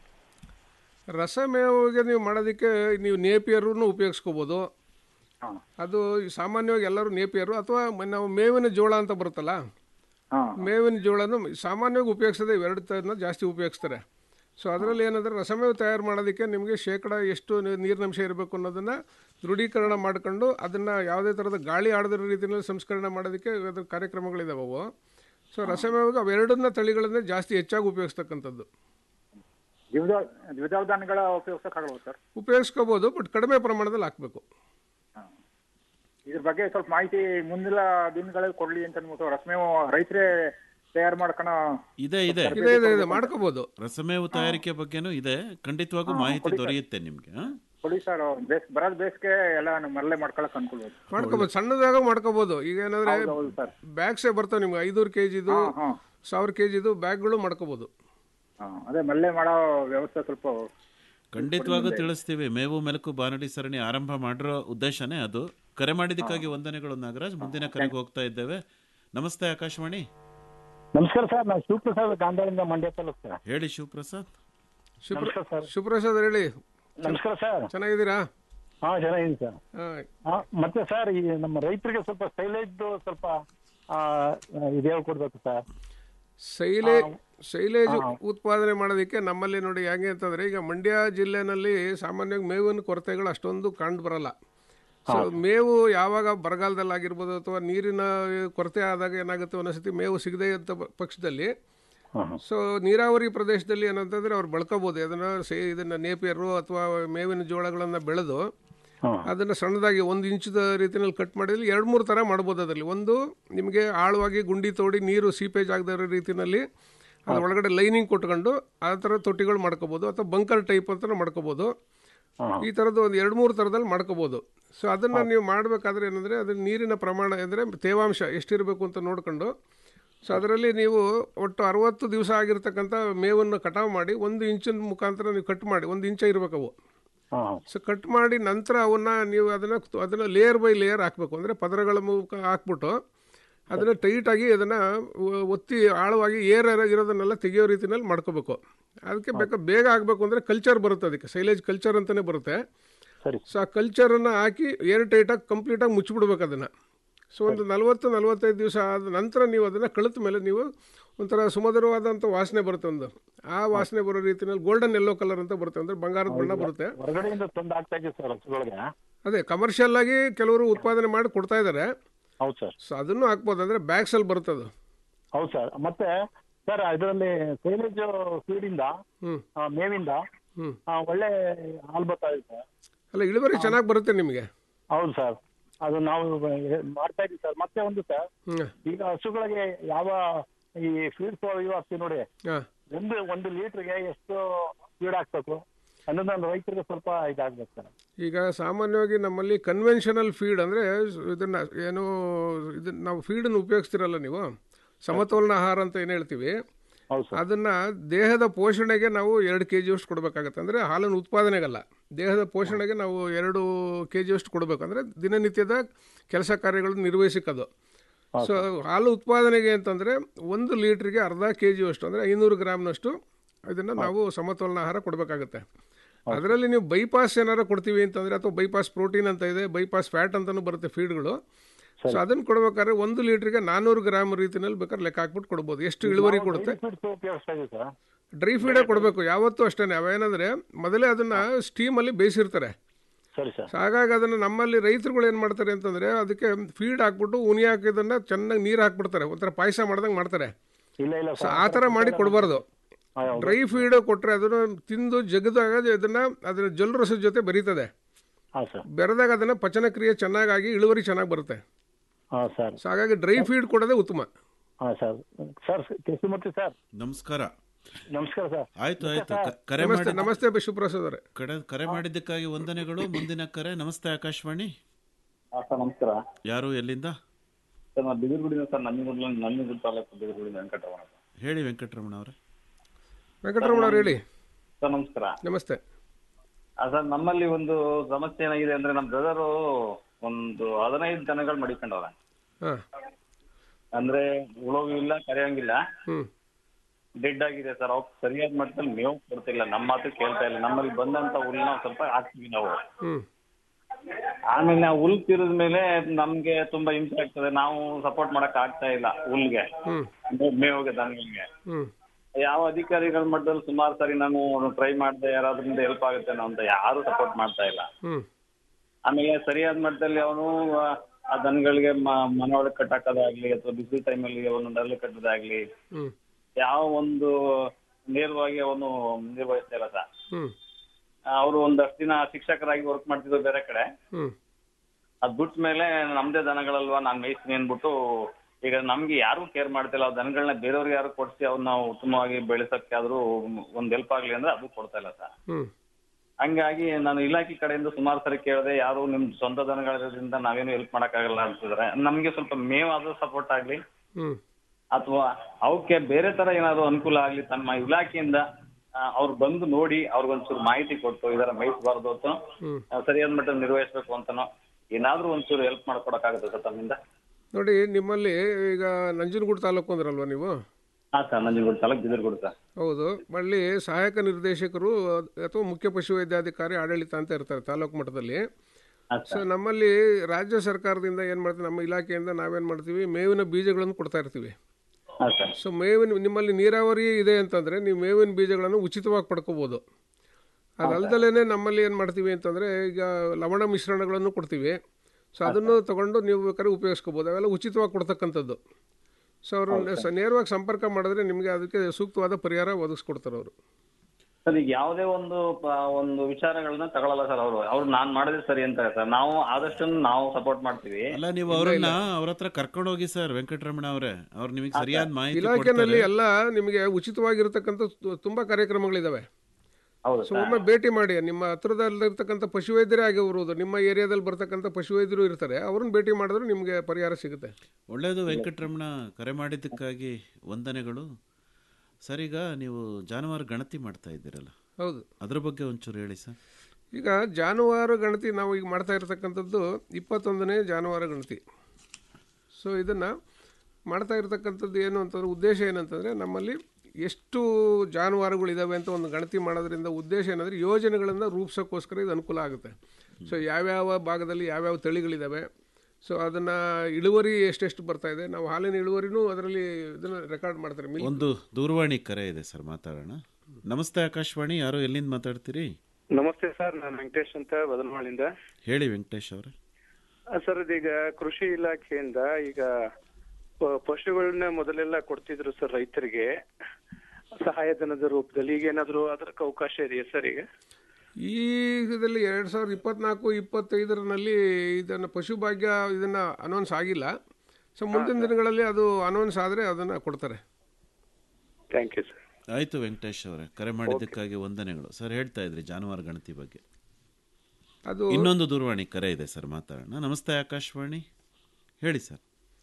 ರಸಮೇವಿಗೆ ನೀವು ಮಾಡೋದಕ್ಕೆ ನೀವು ನೇಪಿಯರನ್ನು ಉಪಯೋಗಿಸ್ಕೋಬೋದು ಹಾ. ಅದು ಸಾಮಾನ್ಯವಾಗಿ ಎಲ್ಲರೂ ನೇಪಿಯರು ಅಥವಾ ಮ- ನಾವು ಮೇವಿನ ಜೋಳ ಅಂತ ಬರುತ್ತಲ್ಲ ಹಾ ಮೇವಿನ ಜೋಳನು ಸಾಮಾನ್ಯವಾಗಿ ಉಪಯೋಗಿಸದೆ ಇವೆರಡು ಥರನ ಜಾಸ್ತಿ ಉಪಯೋಗಿಸ್ತಾರೆ ಸೊ ಅದರಲ್ಲಿ ಏನಂದರೆ ರಸಮೇವು ತಯಾರು ಮಾಡೋದಕ್ಕೆ ನಿಮಗೆ ಶೇಕಡ ಎಷ್ಟು ನೀ- ನೀರಿನಂಶ ಇರಬೇಕು ಅನ್ನೋದನ್ನು ದೃಢೀಕರಣ ಮಾಡ್ಕೊಂಡು ಅದನ್ನು ಯಾವುದೇ ಥರದ ಗಾಳಿ ಆಡದ ರೀತಿಯಲ್ಲಿ ಸಂಸ್ಕರಣೆ ಮಾಡೋದಕ್ಕೆ ಅದ್ರ ಕಾರ್ಯಕ್ರಮಗಳಿದಾವೆ ಅವು ಸೊ ರಸಮೇವಿಗೆ ಅವೆರಡನ್ನ ತಳಿಗಳನ್ನೇ ಜಾಸ್ತಿ ಹೆಚ್ಚಾಗಿ ಉಪಯೋಗಿಸ್ತಕ್ಕಂಥದ್ದು ದ್ವಿದಳ ದ್ವಿದಳ ಧಾನ್ಯಗಳ ಉಪಯೋಗಿಸಕ್ಕಾಗಲ್ವ ಸರ್ ಉಪಯೋಗಿಸ್ಕೋಬೋದು ಬಟ್ ಕಡಿಮೆ ಪ್ರಮಾಣದಲ್ಲಿ ಹಾಕಬೇಕು ಇದ್ರ ಬಗ್ಗೆ ಸ್ವಲ್ಪ ಮಾಹಿತಿ ಮುಂದಿನ ದಿನಗಳಲ್ಲಿ ಕೊಡ್ಲಿ ಅಂತ ಅನ್ಬಿಟ್ಟು ರಸಮೇವ ರೈತರೇ ತಯಾರು ಮಾಡ್ಕೊಳ ಇದೆ ಇದೆ ಇದೆ ಇದೆ ಇದೆ ಮಾಡ್ಕೋಬೋದು ರಸಮೇವು ತಯಾರಿಕೆ ಬಗ್ಗೆನೂ ಇದೆ ಖಂಡಿತವಾಗೂ ಮಾಹಿತಿ ದೊರೆಯುತ್ತೆ ನಿಮ್ಗೆ ಆ? ಕೊಡಿ ಸರ್ ಬೇಸ್ ಬರೋದ್ ಬೇಸ್ಗೆ ಎಲ್ಲ ಮರಳೆ ಮಾಡ್ಕೊಳಕ್ ಅನ್ಕೊಳ್ಬೋದು ಮಾಡ್ಕೋಬೋದು ಸಣ್ಣದಾಗ ಮಾಡ್ಕೋಬೋದು ಈಗ ಏನಂದ್ರೆ ಹೌದು ಹೌದು ಸರ್ ಬ್ಯಾಗ್ಸೇ ಬರ್ತವೆ ನಿಮ್ಗೆ ಐನೂರು ಕೆ ಜಿದು ಹಾ ಹಾ ಸಾವಿರ ಕೆ ಜಿದು ಬ್ಯಾಗ್ಗಳು ಮಾಡ್ಕೋಬೋದು ಹಾ ಅದೇ ಮಲ್ಲೆ ಮಾಡೋ ವ್ಯವಸ್ಥೆ ಸ್ವಲ್ಪ ಖಂಡಿತವಾಗೂ ತಿಳಿಸ್ತೀವಿ ಮೇವು ಮೆಲುಕು ಬಾನುಲಿ ಸರಣಿ ಆರಂಭ ಮಾಡಿರೋ ಉದ್ದೇಶನೇ ಅದು ಕರೆ ಮಾಡಿದ್ದಕ್ಕಾಗಿ ವಂದನೆಗಳು ನಾಗರಾಜ್ ಮುಂದಿನ ಕರೆಗೆ ಹೋಗ್ತಾ ಇದ್ದೇವೆ ನಮಸ್ತೆ ಆಕಾಶವಾಣಿ ನಮಸ್ಕಾರ ಸರ್ ನಾವು ಶಿವಪ್ರಸಾದ್ ಗಾಂಧಾರಿಂದ ಮಂಡ್ಯ ತಾಲೂಕು ಸರ್ ಹೇಳಿ ಶಿವಪ್ರಸಾದ್ ಶಿವಪ್ರ ನಮಸ್ಕಾರ ಸರ್. ಶಿವಪ್ರಸಾದ್ ಹೇಳಿ ನಮಸ್ಕಾರ ಸರ್ ಚೆನ್ನಾಗಿದ್ದೀರಾ ಹಾ ಚೆನ್ನಾಗಿದೆ ಸರ್ ಆ, ಆ, ಮತ್ತೆ ಸರ್ ಈ ನಮ್ಮ ರೈತರಿಗೆ ಸ್ವಲ್ಪ ಸೈಲೇಜ್ ಸ್ವಲ್ಪ ಆ, ಇದು ಹೇಳ್ಕೊಡ್ಬೇಕು ಸರ್ ಶೈಲೇ ಶೈಲೇಜ್ ಉತ್ಪಾದನೆ ಮಾಡೋದಕ್ಕೆ ನಮ್ಮಲ್ಲಿ ನೋಡಿ ಹೆಂಗೆ ಅಂತಂದ್ರೆ ಈಗ ಮಂಡ್ಯ ಜಿಲ್ಲೆನಲ್ಲಿ ಸಾಮಾನ್ಯವಾಗಿ ಮೇವಿನ ಕೊರತೆಗಳು ಅಷ್ಟೊಂದು ಕಂಡು ಬರಲ್ಲ ಸೊ ಮೇವು ಯಾವಾಗ ಬರಗಾಲದಲ್ಲಿ ಆಗಿರ್ಬೋದು ಅಥವಾ ನೀರಿನ ಕೊರತೆ ಆದಾಗ ಏನಾಗುತ್ತೆ ಒಂದೊಂದ್ಸತಿ ಮೇವು ಸಿಗದೇ ಇದ್ದ ಪ- ಪಕ್ಷದಲ್ಲಿ ಸೊ ನೀರಾವರಿ ಪ್ರದೇಶದಲ್ಲಿ ಏನಂತಂದ್ರೆ ಅವ್ರು ಬೆಳ್ಕೋಬೋದು ಅದನ್ನ ಸೇ ಇದನ್ನ ನೇಪಿಯರು ಅಥವಾ ಮೇವಿನ ಜೋಳಗಳನ್ನ ಬೆಳೆದು ಅದನ್ನ ಸಣ್ಣದಾಗಿ ಒಂದು ಇಂಚದ ರೀತಿಯಲ್ಲಿ ಕಟ್ ಮಾಡಿದ್ರೆ ಎರಡು ಮೂರು ಥರ ಮಾಡ್ಬೋದು ಅದರಲ್ಲಿ ಒಂದು ನಿಮಗೆ ಆಳವಾಗಿ ಗುಂಡಿ ತೋಡಿ ನೀರು ಸೀಪೇಜ್ ಆಗದ ಇರೋ ರೀತಿಯಲ್ಲಿ ಅದ್ರ ಒಳಗಡೆ ಲೈನಿಂಗ್ ಕೊಟ್ಕೊಂಡು ಆ ಥರ ತೊಟ್ಟಿಗಳು ಮಾಡ್ಕೋಬೋದು ಅಥವಾ ಬಂಕರ್ ಟೈಪ್ ಅಂತ ಮಾಡ್ಕೋಬೋದು ಈ ಥರದ್ದು ಒಂದು ಎರಡು ಮೂರು ಥರದಲ್ಲಿ ಮಾಡ್ಕೋಬೋದು ಸೊ ಅದನ್ನು ನೀವು ಮಾಡಬೇಕಾದ್ರೆ ಏನಂದರೆ ಅದ್ರ ನೀರಿನ ಪ್ರಮಾಣ ಅಂದರೆ ತೇವಾಂಶ ಎಷ್ಟಿರಬೇಕು ಅಂತ ನೋಡ್ಕೊಂಡು ಸೊ ಅದರಲ್ಲಿ ನೀವು ಒಟ್ಟು ಅರವತ್ತು ದಿವಸ ಆಗಿರ್ತಕ್ಕಂಥ ಮೇವನ್ನು ಕಟಾವು ಮಾಡಿ ಒಂದು ಇಂಚಿನ ಮುಖಾಂತರ ನೀವು ಕಟ್ ಮಾಡಿ ಒಂದು ಇಂಚ ಇರಬೇಕು ಅವು ಸೊ ಕಟ್ ಮಾಡಿ ನಂತರ ಅವನ್ನ ನೀವು ಅದನ್ನು ಅದನ್ನು ಲೇಯರ್ ಬೈ ಲೇಯರ್ ಹಾಕಬೇಕು ಅಂದರೆ ಪದರಗಳ ಮೂಲಕ ಹಾಕ್ಬಿಟ್ಟು ಅದನ್ನು ಟೈಟಾಗಿ ಅದನ್ನು ಒತ್ತಿ ಆಳವಾಗಿ ಏರ್ ಇರೋದನ್ನೆಲ್ಲ ತೆಗೆಯೋ ರೀತಿನಲ್ಲಿ ಮಾಡ್ಕೋಬೇಕು ಅದಕ್ಕೆ ಬೇಕಾ ಬೇಗ ಆಗಬೇಕು ಅಂದರೆ ಕಲ್ಚರ್ ಬರುತ್ತೆ ಅದಕ್ಕೆ ಸೈಲೇಜ್ ಕಲ್ಚರ್ ಅಂತಲೇ ಬರುತ್ತೆ ಸೊ ಆ ಕಲ್ಚರನ್ನು ಹಾಕಿ ಏರ್ ಟೈಟಾಗಿ ಕಂಪ್ಲೀಟಾಗಿ ಮುಚ್ಚಿಬಿಡ್ಬೇಕು ಅದನ್ನು ಸೊ ಒಂದು ನಲವತ್ತು ನಲವತ್ತೈದು ದಿವಸ ಆದ ನಂತರ ನೀವು ಅದನ್ನು ಕಳಿತ ಮೇಲೆ ನೀವು ಒಂಥರ ಸುಮಧುರವಾದಂಥ ವಾಸನೆ ಬರುತ್ತೆ ಒಂದು ಆ ವಾಸನೆ ಬರೋ ರೀತಿಯಲ್ಲಿ ಗೋಲ್ಡನ್ ಯೆಲ್ಲೋ ಕಲರ್ ಅಂತ ಬರುತ್ತೆ ಅಂದರೆ ಬಂಗಾರದ ಬಣ್ಣ ಬರುತ್ತೆ ಹೊರಗಡೆಯಿಂದ ತಂದು ಹಾಕ್ತಾ ಇದ್ದೀವಿ ಸರ್ ಹಸುಗಳಿಗೆ ಅದೇ ಕಮರ್ಷಿಯಲ್ ಆಗಿ ಕೆಲವರು ಉತ್ಪಾದನೆ ಮಾಡಿ ಕೊಡ್ತಾ ಇದ್ದಾರೆ ಹೌದು ಸರ್ ಸೊ ಅದನ್ನು ಹಾಕ್ಬೋದು ಅಂದರೆ ಬ್ಯಾಗ್ಸಲ್ಲಿ ಬರುತ್ತೆ ಅದು ಹೌದು ಸರ್ ಮತ್ತೆ ಸರ್ ಇದರಲ್ಲಿ ಸೈಲೇಜ್ ಫೀಡಿಂದ ಹ್ಮ್. ಆ, ಮೇವಿಂದ ಹ್ಮ್. ಆ, ಒಳ್ಳೆ ಹಾಲು ಬರ್ತಾ ಇದೆ ಸರ್ ಅಲ್ಲ ಇಳುವರಿ ಚೆನ್ನಾಗಿ ಬರುತ್ತೆ ನಿಮಗೆ ಹೌದು ಸರ್ ಅದು ನಾವು ಮಾಡ್ತಾ ಇದ್ದೀವಿ ಸರ್ ಮತ್ತೆ ಒಂದು ಸರ್ ಹ್ಮ್. ಈಗ ಹಸುಗಳಿಗೆ ಯಾವ ಈ ಫೀಡ್ ಇವು ಹಾಕ್ತೀವಿ ನೋಡಿ ಹಾಂ ಒಂದು ಒಂದು ಲೀಟರ್ಗೆ ಎಷ್ಟು ಫೀಡ್ ಹಾಕ್ಬೇಕು ಅನ್ನೋದು ನಮ್ಮ ರೈತರಿಗೆ ಸ್ವಲ್ಪ ಇದಾಗ್ಬೇಕು ಸರ್ ಈಗ ಸಾಮಾನ್ಯವಾಗಿ ನಮ್ಮಲ್ಲಿ ಕನ್ವೆನ್ಷನಲ್ ಫೀಡ್ ಅಂದರೆ ಇದನ್ನು ಏನು ಇದನ್ನ ನಾವು ಫೀಡನ್ನು ಉಪಯೋಗಿಸ್ತಿರಲ್ಲ ನೀವು ಸಮತೋಲನ ಆಹಾರ ಅಂತ ಏನು ಹೇಳ್ತೀವಿ ಅದನ್ನು ದೇಹದ ಪೋಷಣೆಗೆ ನಾವು ಎರಡು ಕೆ ಜಿಯಷ್ಟು ಕೊಡಬೇಕಾಗತ್ತೆ ಅಂದರೆ ಹಾಲಿನ ಉತ್ಪಾದನೆಗಲ್ಲ ದೇಹದ ಪೋಷಣೆಗೆ ನಾವು ಎರಡು ಕೆ ಜಿಯಷ್ಟು ಕೊಡಬೇಕು ಅಂದರೆ ದಿನನಿತ್ಯದ ಕೆಲಸ ಕಾರ್ಯಗಳನ್ನು ನಿರ್ವಹಿಸಿಕದು ಸೊ ಹಾಲು ಉತ್ಪಾದನೆಗೆ ಅಂತಂದರೆ ಒಂದು ಲೀಟ್ರಿಗೆ ಅರ್ಧ ಕೆ ಜಿಯಷ್ಟು ಅಂದರೆ ಐನೂರು ಗ್ರಾಮ್ನಷ್ಟು ಇದನ್ನು ನಾವು ಸಮತೋಲನ ಆಹಾರ ಕೊಡಬೇಕಾಗತ್ತೆ ಅದರಲ್ಲಿ ನೀವು ಬೈಪಾಸ್ ಏನಾರು ಕೊಡ್ತೀವಿ ಅಂತಂದರೆ ಅಥವಾ ಬೈಪಾಸ್ ಪ್ರೋಟೀನ್ ಅಂತ ಇದೆ ಬೈಪಾಸ್ ಫ್ಯಾಟ್ ಅಂತಲೂ ಬರುತ್ತೆ ಫೀಡ್ಗಳು ಸೊ ಅದನ್ನು ಕೊಡ್ಬೇಕಾದ್ರೆ ಒಂದು ಲೀಟ್ರಿಗೆ ನಾನ್ನೂರು ಗ್ರಾಮ್ ರೀತಿನಲ್ಲಿ ಬೇಕಾದ್ರೆ ಲೆಕ್ಕ ಹಾಕ್ಬಿಟ್ಟು ಕೊಡ್ಬೋದು ಎಷ್ಟು ಇಳುವರಿ ಕೊಡುತ್ತೆ ಫೀಡ್ಸ್ ಉಪಯೋಗಿಸ್ತಾ ಇದೀವಿ ಸರ್ ಡ್ರೈ ಫೀಡೇ ಕೊಡಬೇಕು ಯಾವತ್ತೂ ಅಷ್ಟೇ ಅವೇನಂದರೆ ಮೊದಲೇ ಅದನ್ನು ಸ್ಟೀಮಲ್ಲಿ ಬೇಯಿಸಿರ್ತಾರೆ ಸರಿ ಸರ್ ಸೊ ಹಾಗಾಗಿ ಅದನ್ನು ನಮ್ಮಲ್ಲಿ ರೈತರುಗಳು ಏನು ಮಾಡ್ತಾರೆ ಅಂತಂದರೆ ಅದಕ್ಕೆ ಫೀಡ್ ಹಾಕ್ಬಿಟ್ಟು ಉನಿ ಹಾಕಿದ್ದನ್ನು ಚೆನ್ನಾಗಿ ನೀರು ಹಾಕ್ಬಿಡ್ತಾರೆ ಒಂಥರ ಪಾಯಸ ಮಾಡ್ದಂಗೆ ಮಾಡ್ತಾರೆ ಇಲ್ಲ ಇಲ್ಲ ಸೊ ಆ ಥರ ಮಾಡಿ ಕೊಡಬಾರ್ದು ಡ್ರೈ ಫೀಡ್ ಕೊಟ್ಟರೆ ಅದನ್ನು ತಿಂದು ಜಗದಾಗ ಅದನ್ನು ಅದರ ಜಲರಸದ ಜೊತೆ ಬೆರೀತದೆ ಹಾಂ ಸರ್ ಬೆರೆದಾಗ ಅದನ್ನು ಪಚನ ಕ್ರಿಯೆ ಚೆನ್ನಾಗಾಗಿ ಇಳುವರಿ ಚೆನ್ನಾಗಿ ಬರುತ್ತೆ ಹಾಂ ಸರ್ ಸೊ ಹಾಗಾಗಿ ಡ್ರೈ ಫೀಡ್ ಕೊಡೋದೇ ಉತ್ತಮ ಹಾಂ ಸರ್ ಸರ್ ಕೃಷ್ಣಮೂರ್ತಿ ಸರ್ ನಮಸ್ಕಾರ ನಮಸ್ಕಾರ ಸರ್ ಆಯ್ತು ಆಯ್ತು ಕ- ಕರೆ ನಮಸ್ತೆ ಮಾಡಿ ನಮಸ್ತೆ ವಿಶ್ವಪ್ರಸಾದ್ ಅವರೇ ಕಡೆ ಕರೆ ಮಾಡಿದ್ದಕ್ಕಾಗಿ ವಂದನೆಗಳು ಮುಂದಿನ ಕರೆ ನಮಸ್ತೆ ಆಕಾಶವಾಣಿ ಸರ್ ನಮಸ್ಕಾರ ಯಾರು ಎಲ್ಲಿಂದ ಸರ್ ನಾನು ಬಿದಿರ್ಗುಡಿನ ಸರ್ ನಂಜನಗೂಡು ನಂಜನಗೂಡು ತಾಲೂಕು ಬಿದಿರ್ಗುಡಿನ ವೆಂಕಟರಮಣ ಹೇಳಿ ವೆಂಕಟರಮಣ ಅವರೇ ವೆಂಕಟರಮಣ ಅವ್ರು ಹೇಳಿ ಸರ್ ನಮಸ್ಕಾರ ನಮಸ್ತೆ ಆ, ಸರ್ ನಮ್ಮಲ್ಲಿ ಒಂದು ಸಮಸ್ಯೆ ಏನಾಗಿದೆ ಅಂದ್ರೆ ನಮ್ಮ ಬ್ರದರು ಒಂದು ಹದಿನೈದು ದನಗಳು ಮಡಿಕೊಂಡವ್ರೆ ಹಾಂ ಅಂದ್ರೆ ಉಳೋವು ಇಲ್ಲ ಕರೆಯಂಗಿಲ್ಲ ಹ್ಞೂ ಡೆಡ್ ಆಗಿದೆ ಸರ್ ಅವ್ಕೆ ಸರಿಯಾದ ಮಟ್ಟದಲ್ಲಿ ಮೇವು ಕೊಡ್ತಿಲ್ಲ ನಮ್ಮ ಮಾತು ಕೇಳ್ತಾ ಇಲ್ಲ ನಮ್ಮಲ್ಲಿ ಬಂದಂತ ಹುಲ್ನ ಸ್ವಲ್ಪ ಹಾಕ್ತೀವಿ ನಾವು ಹ್ಞೂ ಆಮೇಲೆ ನಾವು ಹುಲ್ ತಿರಿದ ಮೇಲೆ ನಮ್ಗೆ ತುಂಬಾ ಹಿಂಸೆ ಆಗ್ತದೆ ನಾವು ಸಪೋರ್ಟ್ ಮಾಡಕ್ ಆಗ್ತಾ ಇಲ್ಲ ಹುಲ್ಗೆ ಹ್ಞೂ ಮೇವಿಗೆ ದನಗಳಿಗೆ ಹ್ಞೂ ಯಾವ ಅಧಿಕಾರಿಗಳ ಮಟ್ಟದಲ್ಲಿ ಸುಮಾರು ಸರಿ ನಾನು ಟ್ರೈ ಮಾಡಿದೆ ಯಾರಾದ್ರಿಂದ ಹೆಲ್ಪ್ ಆಗುತ್ತೇನೋ ಅಂತ ಯಾರು ಸಪೋರ್ಟ್ ಮಾಡ್ತಾ ಇಲ್ಲ ಹ್ಞೂ ಆಮೇಲೆ ಸರಿಯಾದ ಮಟ್ಟದಲ್ಲಿ ಅವನು ಆ ದನಗಳಿಗೆ ಮ- ಮನೆ ಒಳಗೆ ಕಟ್ಟಾಕೋದಾಗ್ಲಿ ಅಥವಾ ಬಿಸಿಲು ಟೈಮಲ್ಲಿ ಅವನು ನೆರಳು ಕಟ್ಟೋದಾಗ್ಲಿ ಹ್ಞೂ ಯಾವ ಒಂದು ನೇರವಾಗಿ ಅವನು ನಿರ್ವಹಿಸ್ತಾ ಇಲ್ಲ ಸರ್ ಹ್ಞೂ ಅವರು ಒಂದಷ್ಟು ದಿನ ಶಿಕ್ಷಕರಾಗಿ ವರ್ಕ್ ಮಾಡ್ತಿದ್ರು ಬೇರೆ ಕಡೆ ಹ್ಞೂ ಅದ್ ಬಿಟ್ಟ ಮೇಲೆ ನಮ್ದೇ ದನಗಳಲ್ವಾ ನಾನು ಮೇಯ್ಸ್ತೀನಿ ಅಂದ್ಬಿಟ್ಟು ಈಗ ನಮ್ಗೆ ಯಾರು ಕೇರ್ ಮಾಡ್ತಿಲ್ಲ ಆ ದನಗಳನ್ನ ಬೇರೆಯವ್ರಿಗೆ ಯಾರು ಕೊಡ್ಸಿ ಅವ್ನ ನಾವು ಉತ್ತಮವಾಗಿ ಬೆಳೆಸಕ್ಕೆ ಆದ್ರೂ ಒಂದ್ ಹೆಲ್ಪ್ ಆಗ್ಲಿ ಅಂದ್ರೆ ಅದು ಕೊಡ್ತಾ ಇಲ್ಲ ಸರ್ ಹ್ಞೂ ಹಂಗಾಗಿ ನಾನು ಇಲಾಖೆ ಕಡೆಯಿಂದ ಸುಮಾರು ಸರಿ ಕೇಳಿದೆ ಯಾರು ನಿಮ್ ಸ್ವಂತ ದನಗಳಿರೋದ್ರಿಂದ ನಾವೇನು ಹೆಲ್ಪ್ ಮಾಡಕ್ಕಾಗಲ್ಲ ಅಂತಿದ್ರೆ ನಮ್ಗೆ ಸ್ವಲ್ಪ ಮೇವಾದ್ರೂ ಸಪೋರ್ಟ್ ಆಗ್ಲಿ ಹ್ಞೂ ಅಥವಾ ಅವಕ್ಕೆ ಬೇರೆ ತರ ಏನಾದ್ರು ಅನುಕೂಲ ಆಗ್ಲಿ ತಮ್ಮ ಇಲಾಖೆಯಿಂದ ಆ, ಅವ್ರು ಬಂದು ನೋಡಿ ಅವ್ರಿಗೊಂಚೂರು ಮಾಹಿತಿ ಕೊಟ್ಟು ಇದರ ಮೇಯಿಸಬಾರ್ದು ಅಂತ ಹ್ಞೂ ಆ, ಸರಿಯಾದ ಮಟ್ಟದಲ್ಲಿ ನಿರ್ವಹಿಸ್ಬೇಕು ಅಂತನೋ ಏನಾದ್ರೂ ಒಂಚೂರು ಹೆಲ್ಪ್ ಮಾಡ್ಕೊಡಕ್ಕಾಗುತ್ತೆ ಸರ್ ತಮ್ಮಿಂದ ನೋಡಿ ನಿಮ್ಮಲ್ಲಿ ಈಗ ನಂಜನಗೂಡು ತಾಲೂಕು ಅಂದ್ರಲ್ವಾ ನೀವು ಹಾ ಸರ್ ನಂಜನಗೂಡು ತಾಲೂಕು ಬಿದರ್ಗೂಡು ಸರ್ ಹೌದು ಮళ్ళీ ಸಹಾಯಕ ನಿರ್ದೇಶಕರು ಅಥವಾ ಮುಖ್ಯ ಪಶುವೈದ್ಯಾಧಿಕಾರಿ ಆಡಳಿತ ಅಂತ ಇರ್ತಾರೆ ತಾಲೂಕು ಮಟ್ಟದಲ್ಲಿ ಸೊ ನಮ್ಮಲ್ಲಿ ರಾಜ್ಯ ಸರ್ಕಾರದಿಂದ ಏನು ಮಾಡ್ತೀವಿ ನಮ್ಮ ಇಲಾಖೆಯಿಂದ ನಾವೇನು ಮಾಡ್ತೀವಿ ಮೇವಿನ ಬೀಜಗಳನ್ನು ಕೊಡ್ತಾ ಇರ್ತೀವಿ ಹಾ ಸರ್ ಸೊ ಮೇವಿನ ನಿಮ್ಮಲ್ಲಿ ನೀರಾವರಿ ಇದೆ ಅಂತಂದರೆ ನೀವು ಮೇವಿನ ಬೀಜಗಳನ್ನು ಉಚಿತವಾಗಿ ಪಡ್ಕೋಬೋದು ಅದಲ್ದಲೇ ನಮ್ಮಲ್ಲಿ ಏನು ಮಾಡ್ತೀವಿ ಅಂತಂದರೆ ಈಗ ಲವಣ ಮಿಶ್ರಣಗಳನ್ನು ಕೊಡ್ತೀವಿ ಸೊ ಅದನ್ನು ತಗೊಂಡು ನೀವು ಬೇಕಾದ್ರೆ ಉಪಯೋಗಿಸ್ಕೋಬೋದು ಅವೆಲ್ಲ ಉಚಿತವಾಗಿ ಕೊಡ್ತಕ್ಕಂಥದ್ದು ಸೊ ಅವರು ನೇರವಾಗಿ ಸಂಪರ್ಕ ಮಾಡಿದ್ರೆ ನಿಮಗೆ ಅದಕ್ಕೆ ಸೂಕ್ತವಾದ ಪರಿಹಾರ ಒದಗಿಸ್ಕೊಡ್ತಾರೆ ಅವರು ಸರ್ ಈಗ ಯಾವುದೇ ಒಂದು ಪ- ಒಂದು ವಿಚಾರಗಳನ್ನ ತಗೊಳಲ್ಲ ಸರ್ ಅವರು ಅವ್ರು ನಾನ್ ಮಾಡಿದ್ರೆ ಸರಿ ಅಂತಾರೆ ಸರ್ ನಾವು ಆದಷ್ಟು ನಾವು ಸಪೋರ್ಟ್ ಮಾಡ್ತೀವಿ ಅಲ್ಲ ನೀವು ಅವ್ರನ್ನ ಅವ್ರ ಹತ್ರ ಕರ್ಕೊಂಡು ಹೋಗಿ ಸರ್ ವೆಂಕಟರಮಣ ಅವರೇ ಅವ್ರು ನಿಮಗೆ ಸರಿಯಾದ ಮಾಹಿತಿ ಇಲಾಖೆನಲ್ಲಿ ಕೊಡ್ತಾರೆ ಎಲ್ಲ ನಿಮಗೆ ಉಚಿತವಾಗಿರ್ತಕ್ಕಂಥ ತು- ತುಂಬಾ ಕಾರ್ಯಕ್ರಮಗಳಿದಾವೆ ಹೌದು ಸೊ ಒಮ್ಮೆ ಭೇಟಿ ಮಾಡಿ ನಿಮ್ಮ ಹತ್ರದಲ್ಲಿರ್ತಕ್ಕಂಥ ಪಶುವೈದ್ಯರೇ ಆಗಿರುವುದು ನಿಮ್ಮ ಏರಿಯಾದಲ್ಲಿ ಬರ್ತಕ್ಕಂಥ ಪಶುವೈದ್ಯರು ಇರ್ತಾರೆ ಅವ್ರನ್ನ ಭೇಟಿ ಮಾಡಿದ್ರೆ ನಿಮಗೆ ಪರಿಹಾರ ಸಿಗುತ್ತೆ ಒಳ್ಳೆಯದು ವೆಂಕಟರಮಣ ಕರೆ ಮಾಡಿದ್ದಕ್ಕಾಗಿ ವಂದನೆಗಳು ಸರ್ ಈಗ ನೀವು ಜಾನುವಾರು ಗಣತಿ ಮಾಡ್ತಾ ಇದ್ದೀರಲ್ಲ ಹೌದು ಅದ್ರ ಬಗ್ಗೆ ಒಂಚೂರು ಹೇಳಿ ಸರ್ ಈಗ ಜಾನುವಾರು ಗಣತಿ ನಾವು ಈಗ ಮಾಡ್ತಾ ಇರತಕ್ಕಂಥದ್ದು ಇಪ್ಪತ್ತೊಂದನೇ ಜಾನುವಾರು ಗಣತಿ ಸೊ ಇದನ್ನು ಮಾಡ್ತಾ ಇರತಕ್ಕಂಥದ್ದು ಏನು ಅಂತಂದ್ರೆ ಉದ್ದೇಶ ಏನಂತಂದರೆ ನಮ್ಮಲ್ಲಿ ಎಷ್ಟು ಜಾನುವಾರುಗಳಿದ್ದಾವೆ ಅಂತ ಒಂದು ಗಣತಿ ಮಾಡೋದ್ರಿಂದ ಉದ್ದೇಶ ಏನಂದರೆ ಯೋಜನೆಗಳನ್ನು ರೂಪಿಸೋಕ್ಕೋಸ್ಕರ ಇದು ಅನುಕೂಲ ಆಗುತ್ತೆ ಸೊ ಯಾವ್ಯಾವ ಭಾಗದಲ್ಲಿ ಯಾವ್ಯಾವ ತಳಿಗಳಿದ್ದಾವೆ ಸೊ ಅದನ್ನು ಇಳುವರಿ ಎಷ್ಟೆಷ್ಟು ಬರ್ತಾ ಇದೆ ನಾವು ಹಾಲಿನ ಇಳುವರಿನೂ ಅದರಲ್ಲಿ ಇದನ್ನು ರೆಕಾರ್ಡ್ ಮಾಡ್ತಾರೆ ಮಿಲ್ಕ್ ಒಂದು ದೂರವಾಣಿ ಕರೆ ಇದೆ ಸರ್ ಮಾತಾಡೋಣ ನಮಸ್ತೆ ಆಕಾಶವಾಣಿ ಯಾರು ಎಲ್ಲಿಂದ ಮಾತಾಡ್ತೀರಿ ನಮಸ್ತೆ ಸರ್ ನಾನು ವೆಂಕಟೇಶ್ ಅಂತ ಬದನವಾಳಿಂದ ಹೇಳಿ ವೆಂಕಟೇಶ್ ಅವರೇ ಆ, ಸರ್ ಇದೀಗ ಕೃಷಿ ಇಲಾಖೆಯಿಂದ ಈಗ ಪ- ಪಶುಗಳನ್ನ ಮೊದಲೆಲ್ಲ ಕೊಡ್ತಿದ್ರು ಸರ್ ರೈತರಿಗೆ ಸಹಾಯಧನದ ರೂಪದಲ್ಲಿ ಈಗ ಏನಾದ್ರು ಅದಕ್ಕೆ ಅವಕಾಶ ಇದೆಯಾ ಸರ್ ಈಗ ಈ ಇದರಲ್ಲಿ ಎರಡು ಸಾವಿರದ ಇಪ್ಪತ್ನಾಲ್ಕು ಇಪ್ಪತ್ತೈದರಲ್ಲಿ ಇದನ್ನು ಪಶುಭಾಗ್ಯ ಇದನ್ನು ಅನೌನ್ಸ್ ಆಗಿಲ್ಲ ಸೊ ಮುಂದಿನ ದಿನಗಳಲ್ಲಿ ಅದು ಅನೌನ್ಸ್ ಆದರೆ ಅದನ್ನು ಕೊಡ್ತಾರೆ ಥ್ಯಾಂಕ್ ಯು ಸರ್ ಆಯ್ತು ವೆಂಕಟೇಶ್ ಅವರೇ ಕರೆ ಮಾಡಿದ್ದಕ್ಕಾಗಿ ವಂದನೆಗಳು ಸರ್ ಹೇಳ್ತಾ ಇದ್ರಿ ಜಾನುವಾರು ಗಣತಿ ಬಗ್ಗೆ ಅದು ಇನ್ನೊಂದು ದೂರವಾಣಿ ಕರೆ ಇದೆ ಸರ್ ಮಾತಾಡೋಣ ನಮಸ್ತೆ ಆಕಾಶವಾಣಿ ಹೇಳಿ ಸರ್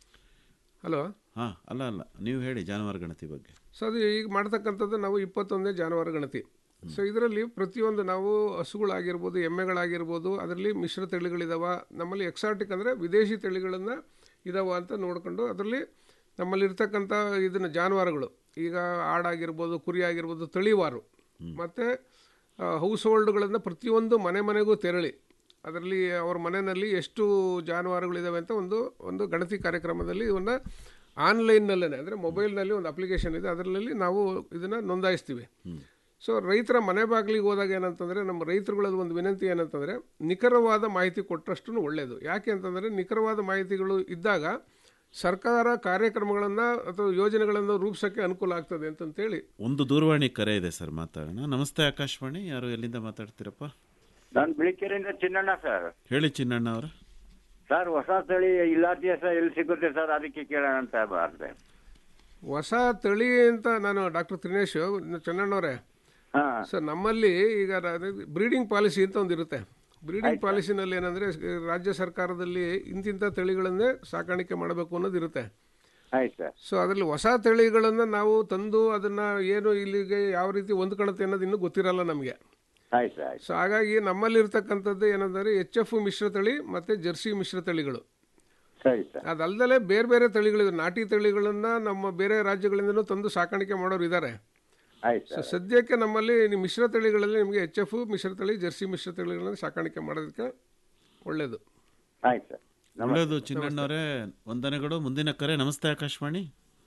ಹಲೋ ಹಾಂ ಅಲ್ಲ ಅಲ್ಲ ನೀವು ಹೇಳಿ ಜಾನುವಾರು ಗಣತಿ ಬಗ್ಗೆ ಸೊ ಅದು ಈಗ ಮಾಡ್ತಕ್ಕಂಥದ್ದು ನಾವು ಇಪ್ಪತ್ತೊಂದನೇ ಜಾನುವಾರು ಗಣತಿ ಸೊ ಇದರಲ್ಲಿ ಪ್ರತಿಯೊಂದು ನಾವು ಹಸುಗಳಾಗಿರ್ಬೋದು ಎಮ್ಮೆಗಳಾಗಿರ್ಬೋದು ಅದರಲ್ಲಿ ಮಿಶ್ರ ತಳಿಗಳಿದಾವ ನಮ್ಮಲ್ಲಿ ಎಕ್ಸಾಟಿಕ್ ಅಂದರೆ ವಿದೇಶಿ ತಳಿಗಳನ್ನು ಇದಾವ ಅಂತ ನೋಡ್ಕೊಂಡು ಅದರಲ್ಲಿ ನಮ್ಮಲ್ಲಿ ಇರ್ತಕ್ಕಂಥ ಇದನ್ನು ಜಾನುವಾರುಗಳು ಈಗ ಆಡಾಗಿರ್ಬೋದು ಕುರಿ ಆಗಿರ್ಬೋದು ತಳಿವಾರು ಮತ್ತು ಹೌಸ್ ಹೋಲ್ಡ್ಗಳನ್ನು ಪ್ರತಿಯೊಂದು ಮನೆ ಮನೆಗೂ ತೆರಳಿ ಅದರಲ್ಲಿ ಅವ್ರ ಮನೆಯಲ್ಲಿ ಎಷ್ಟು ಜಾನುವಾರುಗಳಿದಾವೆ ಅಂತ ಒಂದು ಒಂದು ಗಣತಿ ಕಾರ್ಯಕ್ರಮದಲ್ಲಿ ಇವನ್ನ ಆನ್ಲೈನ್ನಲ್ಲೇ ಅಂದರೆ ಮೊಬೈಲ್ನಲ್ಲಿ ಒಂದು ಅಪ್ಲಿಕೇಶನ್ ಇದೆ ಅದರಲ್ಲಿ ನಾವು ಇದನ್ನು ನೋಂದಾಯಿಸ್ತೀವಿ ಸೊ ರೈತರ ಮನೆ ಬಾಗಿಲಿಗೆ ಹೋದಾಗ ಏನಂತಂದರೆ ನಮ್ಮ ರೈತರುಗಳಲ್ಲಿ ಒಂದು ವಿನಂತಿ ಏನಂತಂದರೆ ನಿಖರವಾದ ಮಾಹಿತಿ ಕೊಟ್ಟಷ್ಟು ಒಳ್ಳೆಯದು ಯಾಕೆ ಅಂತಂದರೆ ನಿಖರವಾದ ಮಾಹಿತಿಗಳು ಇದ್ದಾಗ ಸರ್ಕಾರ ಕಾರ್ಯಕ್ರಮಗಳನ್ನು ಅಥವಾ ಯೋಜನೆಗಳನ್ನು ರೂಪಿಸೋಕ್ಕೆ ಅನುಕೂಲ ಆಗ್ತದೆ ಅಂತಂತೇಳಿ ಒಂದು ದೂರವಾಣಿ ಕರೆ ಇದೆ ಸರ್ ಮಾತಾಡೋಣ ನಮಸ್ತೆ ಆಕಾಶವಾಣಿ ಯಾರು ಎಲ್ಲಿಂದ ಮಾತಾಡ್ತೀರಪ್ಪ ನಾನು ಬಿಳಿಕೆರೆಯಿಂದ ಚಿನ್ನಣ್ಣ ಸರ್ ಹೇಳಿ ಚಿನ್ನಣ್ಣ ಅವರ ಸರ್ ಹೊಸ ತಳಿ ಇಲಾಖೆಯ ಸರ್ ಎಲ್ಲಿ ಸಿಗುತ್ತೆ ಸರ್ ಅದಕ್ಕೆ ಕೇಳೋಣ ಅಂತ ಬಾರ್ದೆ ಹೊಸ ತಳಿ ಅಂತ ನಾನು ಡಾಕ್ಟರ್ ತ್ರಿನೇಶ್ ಚೆನ್ನಣ್ಣವರೇ ಸರ್ ನಮ್ಮಲ್ಲಿ ಈಗ ಬ್ರೀಡಿಂಗ್ ಪಾಲಿಸಿ ಅಂತ ಒಂದು ಇರುತ್ತೆ ಬ್ರೀಡಿಂಗ್ ಪಾಲಿಸಿನಲ್ಲಿ ಏನಂದ್ರೆ ರಾಜ್ಯ ಸರ್ಕಾರದಲ್ಲಿ ಇಂತಿಂಥ ತಳಿಗಳನ್ನೇ ಸಾಕಾಣಿಕೆ ಮಾಡಬೇಕು ಅನ್ನೋದು ಇರುತ್ತೆ ಆಯ್ತು ಸರ್ ಸೊ ಅದರಲ್ಲಿ ಹೊಸ ತಳಿಗಳನ್ನು ನಾವು ತಂದು ಅದನ್ನ ಏನು ಇಲ್ಲಿಗೆ ಯಾವ ರೀತಿ ಹೊಂದ್ಕೊಳುತ್ತೆ ಅನ್ನೋದು ಇನ್ನೂ ಗೊತ್ತಿರಲ್ಲ ನಮಗೆ ಆಯ್ತು ಆಯ್ತು ಸೊ ಹಾಗಾಗಿ ನಮ್ಮಲ್ಲಿ ಇರ್ತಕ್ಕಂಥದ್ದು ಏನಂದರೆ ಎಚ್ ಎಫ್ ಮಿಶ್ರ ತಳಿ ಮತ್ತು ಜರ್ಸಿ ಮಿಶ್ರ ತಳಿಗಳು ಸರಿ ಸರ್ ಅದಲ್ದಲೇ ಬೇರೆ ಬೇರೆ ತಳಿಗಳಿದೆ ನಾಟಿ ತಳಿಗಳನ್ನ ನಮ್ಮ ಬೇರೆ ರಾಜ್ಯಗಳಿಂದನೂ ತಂದು ಸಾಕಾಣಿಕೆ ಮಾಡೋರು ಇದ್ದಾರೆ ಆಯ್ತು ಸೊ ಸದ್ಯಕ್ಕೆ ನಮ್ಮಲ್ಲಿ ನೀವು ಮಿಶ್ರ ತಳಿಗಳಲ್ಲಿ ನಿಮಗೆ ಎಚ್ ಎಫ್ ಮಿಶ್ರ ತಳಿ ಜರ್ಸಿ ಮಿಶ್ರ ತಳಿಗಳನ್ನು ಸಾಕಾಣಿಕೆ ಮಾಡೋದಕ್ಕೆ ಒಳ್ಳೆಯದು ಆಯ್ತು ಸರ್ ಒಳ್ಳೆಯದು ಚಿನ್ನಣ್ಣವರೇ ವಂದನೆಗಳು ಮುಂದಿನ ಕರೆ ನಮಸ್ತೆ ಆಕಾಶವಾಣಿ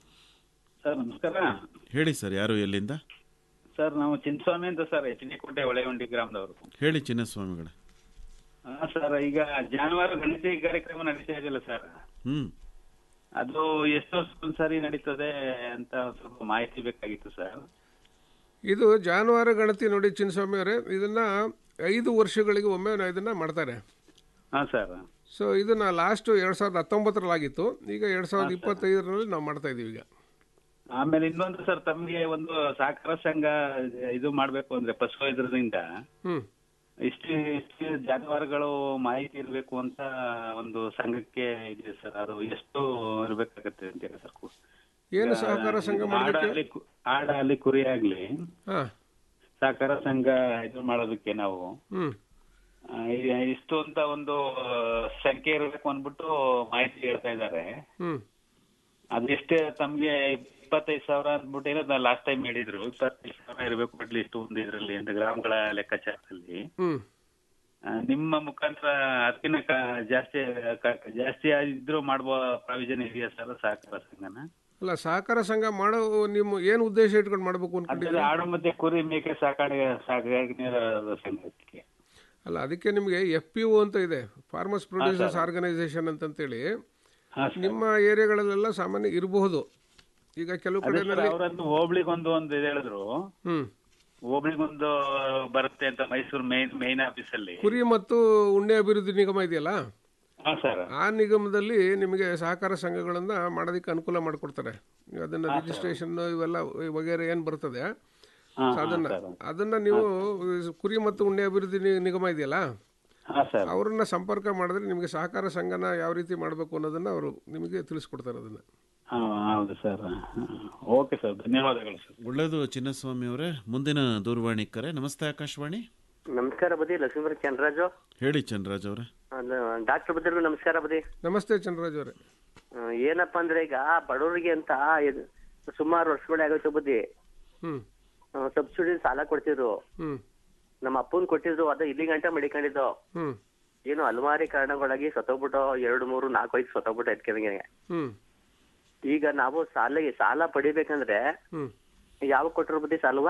ಸರ್ ನಮಸ್ಕಾರ ಹೇಳಿ ಸರ್ ಯಾರು ಎಲ್ಲಿಂದ ಸರ್ ನಾವು ಚಿನ್ನಸ್ವಾಮಿ ಅಂತ ಸರ್ ಎಚ್ ಡಿ ಕೋಟೆ ಹೊಳೆಗುಂಡಿ ಗ್ರಾಮದವರು ಹೇಳಿ ಚಿನ್ನಸ್ವಾಮಿಗಳೇ ಹಾ ಸರ್ ಈಗ ಜಾನುವಾರು ಗಣತಿ ಕಾರ್ಯಕ್ರಮ ನಡೀತಾ ಇದೆಯಲ್ಲ ಸರ್ ಹ್ಮ್ ಅದು ಎಷ್ಟು ವರ್ಷಕ್ಕೊಂದ್ಸರಿ ನಡೀತದೆ ಅಂತ ಒಂದ್ ಸ್ವಲ್ಪ ಮಾಹಿತಿ ಬೇಕಾಗಿತ್ತು ಸರ್ ಇದು ಜಾನುವಾರು ಗಣತಿ ನೋಡಿ ಚಿನ್ನಸ್ವಾಮಿ ಅವರೇ ಇದನ್ನ ಐದು ವರ್ಷಗಳಿಗೆ ಒಮ್ಮೆ ನಾ ಇದನ್ನ ಮಾಡ್ತಾರೆ ಹಾ ಸರ್ ಸೊ ಇದನ್ನ ಲಾಸ್ಟ್ ಎರಡ್ ಸಾವಿರದ ಹತ್ತೊಂಬತ್ತರಲ್ಲಾಗಿತ್ತು ಈಗ ಎರಡ್ ಸಾವಿರದ ಇಪ್ಪತ್ತೈದರಲ್ಲಿ ನಾವು ಮಾಡ್ತಾ ಇದೀವಿ ಈಗ ಆಮೇಲೆ ಇನ್ನೊಂದು ಸರ್ ತಮಗೆ ಒಂದು ಸಹಕಾರ ಸಂಘ ಇದು ಮಾಡ್ಬೇಕು ಅಂದ್ರೆ ಪಶು ಇದರಿಂದ ಹ್ಮ್ ಇಷ್ಟು ಇಷ್ಟು ಜಾನುವಾರುಗಳು ಮಾಹಿತಿ ಇರಬೇಕು ಅಂತ ಒಂದು ಸಂಘಕ್ಕೆ ಇದೆ ಸರ್ ಅದು ಎಷ್ಟು ಇರ್ಬೇಕಾಗತ್ತೆ ಅಂತೀರಾ ಸರ್ ಏನು ಸಹಕಾರ ಸಂಘ ಮಾಡ್ಲಿಕ್ಕೆ ಆಡಾಗ್ಲಿ ಕು- ಆಡಾಗ್ಲಿ ಕುರಿ ಆಗ್ಲಿ ಹಾ ಸಹಕಾರ ಸಂಘ ಇದು ಮಾಡೋದಕ್ಕೆ ನಾವು ಹ್ಮ್ ಆ, ಇ- ಇಷ್ಟು ಅಂತ ಒಂದು ಸಂಖ್ಯೆ ಇರಬೇಕು ಅಂದ್ಬಿಟ್ಟು ಮಾಹಿತಿ ಹೇಳ್ತಾ ಇದ್ದಾರೆ ಹ್ಮ್ ಅದೆಷ್ಟೇ ತಮ್ಗೆ ಇಪ್ಪತ್ತೈದು ಸಾವಿರ ಅಂದ್ಬಿಟ್ಟು ಏನೋ ಲಾಸ್ಟ್ ಟೈಮ್ ಹೇಳಿದ್ರು ಇಪ್ಪತ್ತೈದು ಸಾವಿರ ಇರಬೇಕು ಅಟ್ಲೀಸ್ಟ್ ಒಂದು ಇದರಲ್ಲಿ ಅಂತ ಗ್ರಾಮಗಳ ಲೆಕ್ಕಾಚಾರದಲ್ಲಿ ಹ್ಮ್ ಆ, ನಿಮ್ಮ ಮುಖಾಂತರ ಅದಕ್ಕಿಂತ ಕ- ಜಾಸ್ತಿ ಕ- ಜಾಸ್ತಿ ಇದ್ರು ಮಾಡುವ ಪ್ರಾವಿಷನ್ ಇದೆಯಾ ಸರ್ ಸಹಕಾರ ಸಂಘನ ಅಲ್ಲ ಸಹಕಾರ ಸಂಘ ಮಾಡೋ ನಿಮ್ಮ ಏನು ಉದ್ದೇಶ ಇಟ್ಕೊಂಡು ಮಾಡಬೇಕು ಅಂದ್ರೆ ಅನ್ಕೊಂಡಿದ್ದೀರಿ ಆಡು ಮತ್ತೆ ಕುರಿ ಮೇಕೆ ಸಾಕಾಣೆ ಸಾಕಾಣಿಕೆ ಸಂಘಕ್ಕೆ ಅಲ್ಲ ಅದಕ್ಕೆ ನಿಮಗೆ ಎಫ್ ಪಿ ಒ ಅಂತ ಇದೆ ಫಾರ್ಮರ್ಸ್ ಪ್ರೊಡ್ಯೂಸರ್ಸ್ ಆರ್ಗನೈಸೇಷನ್ ಅಂತಂತೇಳಿ ನಿಮ್ಮ ಏರಿಯಾಗಳಲ್ಲೆಲ್ಲ ಸಾಮಾನ್ಯ ಇರಬಹುದು ಈಗ ಕೆಲವು ಅದೇ ಸರ್ ಕಡೆಯಲ್ಲಿ ಅವರನ್ನು ಹೋಬ್ಳಿಗೊಂದು ಒಂದು ಇದು ಹೇಳಿದ್ರು ಹ್ಮ್ ಹೋಬ್ಳಿಗೊಂದು ಬರುತ್ತೆ ಅಂತ ಮೈಸೂರು ಮೇನ್ ಮೇನ್ ಆಫೀಸ್ ಅಲ್ಲಿ ಕುರಿ ಮತ್ತು ಉಣ್ಣೆ ಅಭಿವೃದ್ಧಿ ನಿಗಮ ಇದೆಯಲ್ಲ ಹಾ ಸರ್ ಆ ನಿಗಮದಲ್ಲಿ ನಿಮಗೆ ಸಹಕಾರ ಸಂಘಗಳನ್ನ ಮಾಡೋದಕ್ಕೆ ಅನುಕೂಲ ಮಾಡಿಕೊಡ್ತಾರೆ ನೀವು ಅದನ್ನ ರಿಜಿಸ್ಟ್ರೇಷನ್ ಇವೆಲ್ಲ ವಗೇರೆ ಏನ್ ಬರ್ತದೆ ಹಾ, ಸೊ ಅದನ್ನ ಹಾ, ಸರ್. ಅದನ್ನ ನೀವು ಕುರಿ ಮತ್ತು ಉಣ್ಣೆ ಅಭಿವೃದ್ಧಿ ನಿ- ನಿಗಮ ಇದೆಯಲ್ಲ ಹಾ ಸರ್ ಅವ್ರನ್ನ ಸಂಪರ್ಕ ಮಾಡಿದ್ರೆ ನಿಮಗೆ ಸಹಕಾರ ಸಂಘನ ಯಾವ ರೀತಿ ಮಾಡಬೇಕು ಅನ್ನೋದನ್ನ ಅವರು ನಿಮಗೆ ತಿಳಿಸ್ಕೊಡ್ತಾರೆ ಅದನ್ನ ಹಾ, ಹೌದು ಸರ್ ಓಕೆ ಸರ್ ಧನ್ಯವಾದಗಳು ಸರ್ ಒಳ್ಳೆಯದು ಚಿನ್ನಸ್ವಾಮಿ ಅವರೇ ಮುಂದಿನ ದೂರವಾಣಿ ಕರೆ ನಮಸ್ತೆ ಆಕಾಶವಾಣಿ ನಮಸ್ಕಾರ ಬದಿ ಲಕ್ಷ್ಮೀಪುರ ಚಂದ್ರರಾಜು ಹೇಳಿ ಚಂದ್ರರಾಜ್ ಅವರೇ ಡಾಕ್ಟರ್ ಬದಿರ್ಗೂ ನಮಸ್ಕಾರ ಬದಿ ನಮಸ್ತೆ ಚಂದ್ರರಾಜ್ ಅವರೇ ಆ, ಏನಪ್ಪಾ ಅಂದ್ರೆ ಈಗ ಬಡವರಿಗೆ ಅಂತ ಇದು ಸುಮಾರು ವರ್ಷಗಳೇ ಆಗೋಯ್ತು ಬುದ್ಧಿ ಹ್ಮ್ ಸಬ್ಸಿಡಿ ಸಾಲ ಕೊಡ್ತಿದ್ರು ಹ್ಮ್ ನಮ್ಮ ಅಪ್ಪನ್ ಕೊಟ್ಟಿದ್ರು ಅದು ಇಲ್ಲಿ ಗಂಟೆ ಮಡಿಕೊಂಡಿದ್ದು ಹ್ಮ್ ಏನು ಹಲವಾರಿ ಕಾರಣಗಳಾಗಿ ಸತ್ತೋಗ್ಬಿಟ್ಟು ಎರಡು ಮೂರು ನಾಲ್ಕು ಐದು ಸತ್ತೋಗ್ಬಿಟ್ಟು ಎತ್ಕೊಂಡ್ಗೆ ಹ್ಮ್ ಈಗ ನಾವು ಸಾಲ ಸಾಲ ಪಡಿಬೇಕಂದ್ರೆ ಹ್ಮ್ ಯಾವ ಕೊಟ್ಟರು ಬುದ್ಧಿ ಸಾಲವಾ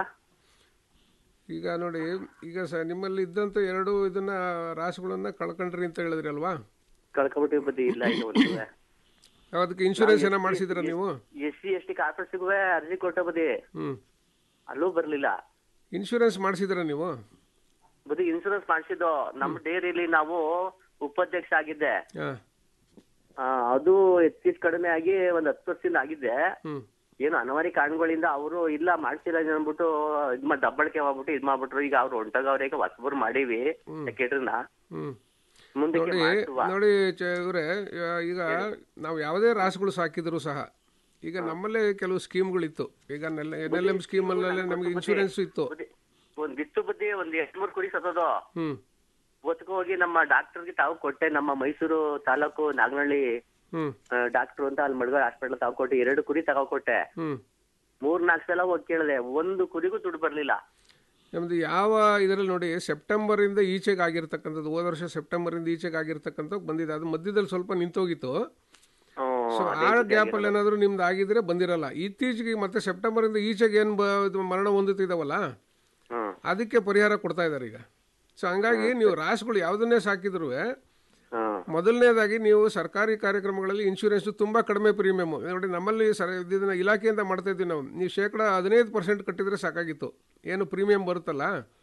ಈಗ ನೋಡಿ ಈಗ ಸ ನಿಮ್ಮಲ್ಲಿ ಇದ್ದಂತ ಎರಡು ಇದನ್ನ ರಾಸುಗಳನ್ನ ಕಳ್ಕೊಂಡ್ರಿ ಅಂತ ಹೇಳಿದ್ರಿ ಅಲ್ವಾ ಕಳ್ಕೊಬಿಟ್ಟಿವಿ ಬುದ್ಧಿ ಇಲ್ಲ ಇದು ಒಂದು ಅದಕ್ಕೆ ಇನ್ಶೂರೆನ್ಸ್ ಏನೋ ಮಾಡಿಸಿದ್ರ ನೀವು ಎಸ್ ಸಿ ಎಸ್ ಟಿ ಕಾರ್ಪೊರೇಟ್ಸಿಗೂ ಅರ್ಜಿ ಕೊಟ್ಟ ಬುದ್ಧಿ ಹ್ಮ್ ಅಲ್ಲೂ ಬರ್ಲಿಲ್ಲ ಇನ್ಶೂರೆನ್ಸ್ ಮಾಡಿಸಿದ್ರ ನೀವು ಬುದ್ಧಿ ಇನ್ಸೂರೆನ್ಸ್ ಮಾಡಿಸಿದ್ದು ನಮ್ಮ ಡೇರಿಲಿ ನಾವು ಉಪಾಧ್ಯಕ್ಷ ಆಗಿದ್ದೆ ಹಾ ಆ, ಅದು ಹೆಚ್ಚಿಗೆ ಕಡಿಮೆ ಆಗಿ ಒಂದ್ ಹತ್ತು ವರ್ಷದಿಂದ ಆಗಿದ್ದೆ ಹ್ಮ್ ಏನು ಅನಿವಾರ್ಯ ಕಾರಣಗಳಿಂದ ಅವರು ಇಲ್ಲ ಮಾಡ್ಸಿಲ್ಲ ಅಂದ್ಬಿಟ್ಟು ಇದ್ ಮಾಡಿ ದಬ್ಬಳಿಕೆ ಮಾಡ್ಬಿಟ್ಟು ಇದ್ ಮಾಡ್ಬಿಟ್ರು ಈಗ ಅವ್ರು ಹೊಂಟಾಗವ್ರೆ ಈಗ ಹೊಸಬರು ಮಾಡೀವಿ ಸೆಕ್ರೆಟರಿನ ಹ್ಮ್ ಮುಂದಕ್ಕೆ ನೋಡಿ ಮಾಡ್ಸುವ ನೋಡಿ ಚ- ಇವ್ರೆ ಈಗ ನಾವು ಯಾವುದೇ ರಾಸುಗಳು ಸಾಕಿದ್ರು ಸಹ ಈಗ ನಮ್ಮಲ್ಲೇ ಕೆಲವು ಸ್ಕೀಮ್ಗಳಿತ್ತು ಈಗ ಎನ್ ಎಲ್ ಎಂ ಸ್ಕೀಮಲ್ಲೇ ನಮಗೆ ಇನ್ಶೂರೆನ್ಸ್ ಇತ್ತು ಒಂದ್ ಬಿತ್ತು ಬುದ್ಧಿ ಒಂದ್ ಎರಡ್ ಮೂರ್ ಕುರಿ ಸತ್ತೋದು ಹ್ಮ್ ಒತ್ಕೊ ಹೋಗಿ ನಮ್ಮ ಡಾಕ್ಟರ್ಗೆ ತಾವು ಕೊಟ್ಟೆ ನಮ್ಮ ಮೈಸೂರು ತಾಲೂಕು ನಾಗನಹಳ್ಳಿ ಹ್ಮ್ ಡಾಕ್ಟರ್ ಅಂತ ಅಲ್ಲಿ ಮಡ್ಗಾರ್ ಹಾಸ್ಪಿಟಲ್ ತಾವು ಕೊಟ್ಟೆ ಎರಡು ಕುರಿ ತಗೊಕೊಟ್ಟೆ ಹ್ಮ್ ಮೂರ್ ನಾಲ್ಕು ಸಲ ಹೋಗಿ ಕೇಳಿದೆ ಒಂದು ಕುರಿಗೂ ದುಡ್ಡು ಬರ್ಲಿಲ್ಲ ನಮ್ದು ಯಾವ ಇದರಲ್ಲಿ ನೋಡಿ ಸೆಪ್ಟೆಂಬರ್ ಇಂದ ಈಚೆಗೆ ಆಗಿರ್ತಕ್ಕಂಥದ್ದು ಹೋದ ವರ್ಷ ಸೆಪ್ಟೆಂಬರ್ ಇಂದ ಈಚೆಗೆ ಆಗಿರ್ತಕ್ಕಂಥ ಬಂದಿದೆ ಅದು ಮಧ್ಯದಲ್ಲಿ ಸ್ವಲ್ಪ ನಿಂತೋಗಿತ್ತು ಸೊ ಆ ಗ್ಯಾಪ್ ಅಲ್ಲಿ ಏನಾದ್ರು ನಿಮ್ದು ಆಗಿದ್ರೆ ಬಂದಿರಲ್ಲ ಇತ್ತೀಚೆಗೆ ಮತ್ತೆ ಸೆಪ್ಟೆಂಬರ್ ಇಂದ ಈಚೆಗೆ ಏನ್ ಬ- ಇದು ಮರಣ ಹೊಂದುತ್ತಿದಾವಲ್ಲ ಅದಕ್ಕೆ ಪರಿಹಾರ ಕೊಡ್ತಾ ಇದಾರೆ ಈಗ ಸೊ ಹಂಗಾಗಿ ನೀವು ರಾಸುಗಳು ಯಾವ್ದನ್ನೇ ಸಾಕಿದ್ರು ಮೊದಲನೇದಾಗಿ ನೀವು ಸರ್ಕಾರಿ ಕಾರ್ಯಕ್ರಮಗಳಲ್ಲಿ ಇನ್ಶೂರೆನ್ಸ್ ತುಂಬಾ ಕಡಿಮೆ ಪ್ರೀಮಿಯಮ್ ನೋಡಿ ನಮ್ಮಲ್ಲಿ ಸರ್ ಇದನ್ನ ಇಲಾಖೆಯಿಂದ ಮಾಡ್ತಾ ಇದ್ದೀವಿ ನಾವು ನೀವು ಶೇಕಡ ಹದಿನೈದು ಪರ್ಸೆಂಟ್ ಕಟ್ಟಿದ್ರೆ ಸಾಕಾಗಿತ್ತು ಏನು ಪ್ರೀಮಿಯಂ ಬರುತ್ತಲ್ಲ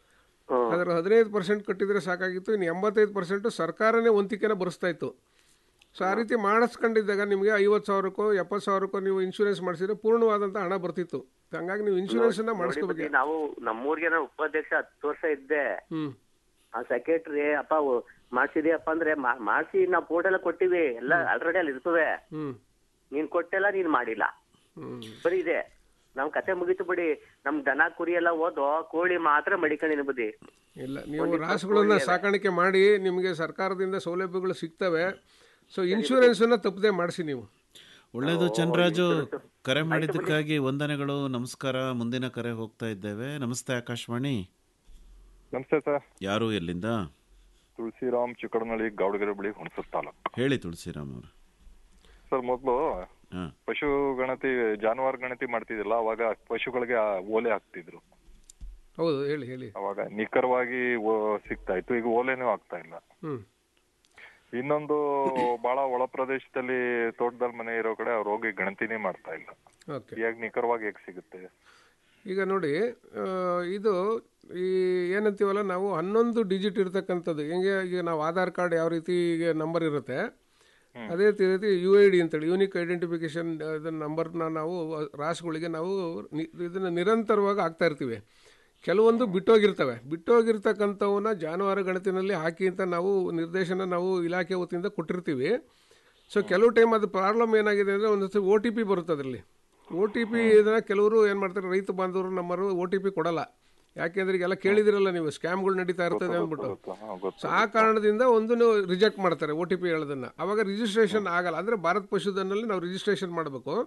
ಅದರ ಹದಿನೈದು ಪರ್ಸೆಂಟ್ ಕಟ್ಟಿದ್ರೆ ಸಾಕಾಗಿತ್ತು ಇನ್ನು ಎಂಬತ್ತೈದು ಪರ್ಸೆಂಟ್ ಸರ್ಕಾರನೇ ವಂತಿಕೆನ ಭರಿಸ್ತಾ ಇತ್ತು ಸೊ ಆ ರೀತಿ ಮಾಡಿಸ್ಕೊಂಡಿದ್ದಾಗ ನಿಮಗೆ ಐವತ್ತು ಸಾವಿರಕ್ಕೋ ಎಪ್ಪತ್ತು ಸಾವಿರಕ್ಕೋ ನೀವು ಇನ್ಶೂರೆನ್ಸ್ ಮಾಡಿಸಿದ್ರೆ ಪೂರ್ಣವಾದಂಥ ಹಣ ಬರ್ತಿತ್ತು ಹಂಗಾಗಿ ನೀವು ಇನ್ಶೂರೆನ್ಸ್ ಅನ್ನ ನೋಡಿ ಮಾಡಿಸ್ಕೋಬೇಕು ಬುದ್ಧಿ, ನಾವು ನಮ್ಮೂರ್ಗೆ ನಾನು ಉಪಾಧ್ಯಕ್ಷ ಹತ್ತು ವರ್ಷ ಇದ್ದೆ ಹ್ಮ್ ಆ ಸೆಕ್ರೆಟರಿ ಅಪ್ಪ ಮಾಡ್ಸಿದ್ಯಪ್ಪ ಅಂದ್ರೆ ಮಾ- ಮಾಡ್ಸಿ ನಾವು ಫೋಟೋ ಎಲ್ಲ ಕೊಟ್ಟಿವಿ ಎಲ್ಲ ಆಲ್ರೆಡಿ ಅಲ್ಲಿ ಇರ್ತವೆ ಹ್ಮ್ ನೀನ್ ಕೊಟ್ಟೆಲ್ಲ ನೀನ್ ಮಾಡಿಲ್ಲ ಹ್ಮ್ ಬರೀ ಇದೆ ನಮ್ ಕತೆ ಮುಗೀತು ಬಿಡಿ ನಮ್ ದನ ಕುರಿ ಎಲ್ಲ ಓದೋ ಕೋಳಿ ಮಾತ್ರ ಮಡಿಕೊಂಡಿನ ಬುದ್ಧಿ ಇಲ್ಲ ನೀವು ರಾಸುಗಳನ್ನ ಸಾಕಾಣಿಕೆ ಮಾಡಿ ನಿಮಗೆ ಸರ್ಕಾರದಿಂದ ಸೌಲಭ್ಯಗಳು ಸಿಗ್ತವೆ ಸೊ ಇನ್ಶೂರೆನ್ಸ್ ಅನ್ನ ತಪ್ಪದೆ ಮಾಡಿಸಿ ನೀವು ಒಳ್ಳೆಯದು ಚಂದ್ರರಾಜು ಕರೆ ಮಾಡಿದ್ದಕ್ಕಾಗಿ ವಂದನೆಗಳು ನಮಸ್ಕಾರ ಮುಂದಿನ ಕರೆ ಹೋಗ್ತಾ ಇದ್ದೇವೆ ನಮಸ್ತೆ ಆಕಾಶವಾಣಿ ನಮಸ್ತೆ ಸರ್ ಯಾರು ಎಲ್ಲಿಂದ ತುಳಸಿರಾಮ್ ಚಿಕ್ಕಡನಹಳ್ಳಿ ಗೌಡಗೆರೆ ಬಳಿ ಹುಣಸೂರು ತಾಲೂಕು ಹೇಳಿ ತುಳಸಿರಾಮ್ ಅವರು ಸರ್ ಮೊದಲು ಹಾ. ಪಶು ಗಣತಿ ಜಾನುವಾರು ಗಣತಿ ಮಾಡ್ತಿದ್ದಿಲ್ಲ ಅವಾಗ ಪಶುಗಳಿಗೆ ಆ ಓಲೆ ಹಾಕ್ತಿದ್ರು ಹೌದು ಹೇಳಿ ಹೇಳಿ ಅವಾಗ ನಿಖರವಾಗಿ ಓ- ಸಿಗ್ತಾ ಇತ್ತು ಈಗ ಓಲೆನೂ ಆಗ್ತಾ ಇಲ್ಲ ಹ್ಮ್ ಇನ್ನೊಂದು ಬಹಳ ಒಳ ಪ್ರದೇಶದಲ್ಲಿ ತೋಟದಲ್ಲಿ ಮನೆ ಇರೋ ಕಡೆ ಅವ್ರು ಹೋಗಿ ಗಣತಿನೇ ಮಾಡ್ತಾ ಇಲ್ಲ ಓಕೆ ಹೇಗ್ ನಿಖರವಾಗಿ ಹೇಗ್ ಸಿಗುತ್ತೆ ಈಗ ನೋಡಿ ಆ, ಇದು ಈ ಏನಂತೀವಲ್ಲ ನಾವು ಹನ್ನೊಂದು ಡಿಜಿಟ್ ಇರ್ತಕ್ಕಂಥದ್ದು ಹೆಂಗೆ ಈಗ ನಾವು ಆಧಾರ್ ಕಾರ್ಡ್ ಯಾವ ರೀತಿ ಈಗ ನಂಬರ್ ಇರುತ್ತೆ ಅದೇ ರೀತಿ ಯು ಐ ಡಿ ಅಂತೇಳಿ ಯೂನಿಕ್ ಐಡೆಂಟಿಫಿಕೇಶನ್ ಇದನ್ನ ನಂಬರ್ನ ನಾವು ರಾಸುಗಳಿಗೆ ನಾವು ನಿ- ಇದನ್ನ ನಿರಂತರವಾಗಿ ಹಾಕ್ತಾ ಇರ್ತೀವಿ ಕೆಲವೊಂದು ಬಿಟ್ಟೋಗಿರ್ತವೆ ಬಿಟ್ಟೋಗಿರ್ತಕ್ಕಂಥವನ್ನ ಜಾನುವಾರು ಗಣತಿನಲ್ಲಿ ಹಾಕಿ ಅಂತ ನಾವು ನಿರ್ದೇಶನ ನಾವು ಇಲಾಖೆ ವತಿಯಿಂದ ಕೊಟ್ಟಿರ್ತೀವಿ ಸೊ ಕೆಲವು ಟೈಮ್ ಅದು ಪ್ರಾಬ್ಲಮ್ ಏನಾಗಿದೆ ಅಂದರೆ ಒಂದೊಂದು ಓ ಟಿ ಪಿ ಬರುತ್ತೆ ಅದರಲ್ಲಿ ಓ ಟಿ ಪಿ ಇದನ್ನ ಕೆಲವರು ಏನು ಮಾಡ್ತಾರೆ ರೈತ ಬಾಂಧವರು ನಮ್ಮರು ಓ ಟಿ ಪಿ ಕೊಡಲ್ಲ ಯಾಕೆಂದ್ರೆ ಈಗೆಲ್ಲ ಕೇಳಿದಿರಲ್ಲ ನೀವು ಸ್ಕ್ಯಾಮ್ಗಳು ನಡೀತಾ ಇರ್ತದೆ ಅಂದ್ಬಿಟ್ಟು ಸೊ ಆ ಕಾರಣದಿಂದ ಒಂದು ರಿಜೆಕ್ಟ್ ಮಾಡ್ತಾರೆ ಓ ಟಿ ಪಿ ಹೇಳೋದನ್ನ ಅವಾಗ ರಿಜಿಸ್ಟ್ರೇಷನ್ ಆಗಲ್ಲ ಅಂದರೆ ಭಾರತ್ ಪಶುಧನಲ್ಲಿ ನಾವು ರಿಜಿಸ್ಟ್ರೇಷನ್ ಮಾಡಬೇಕು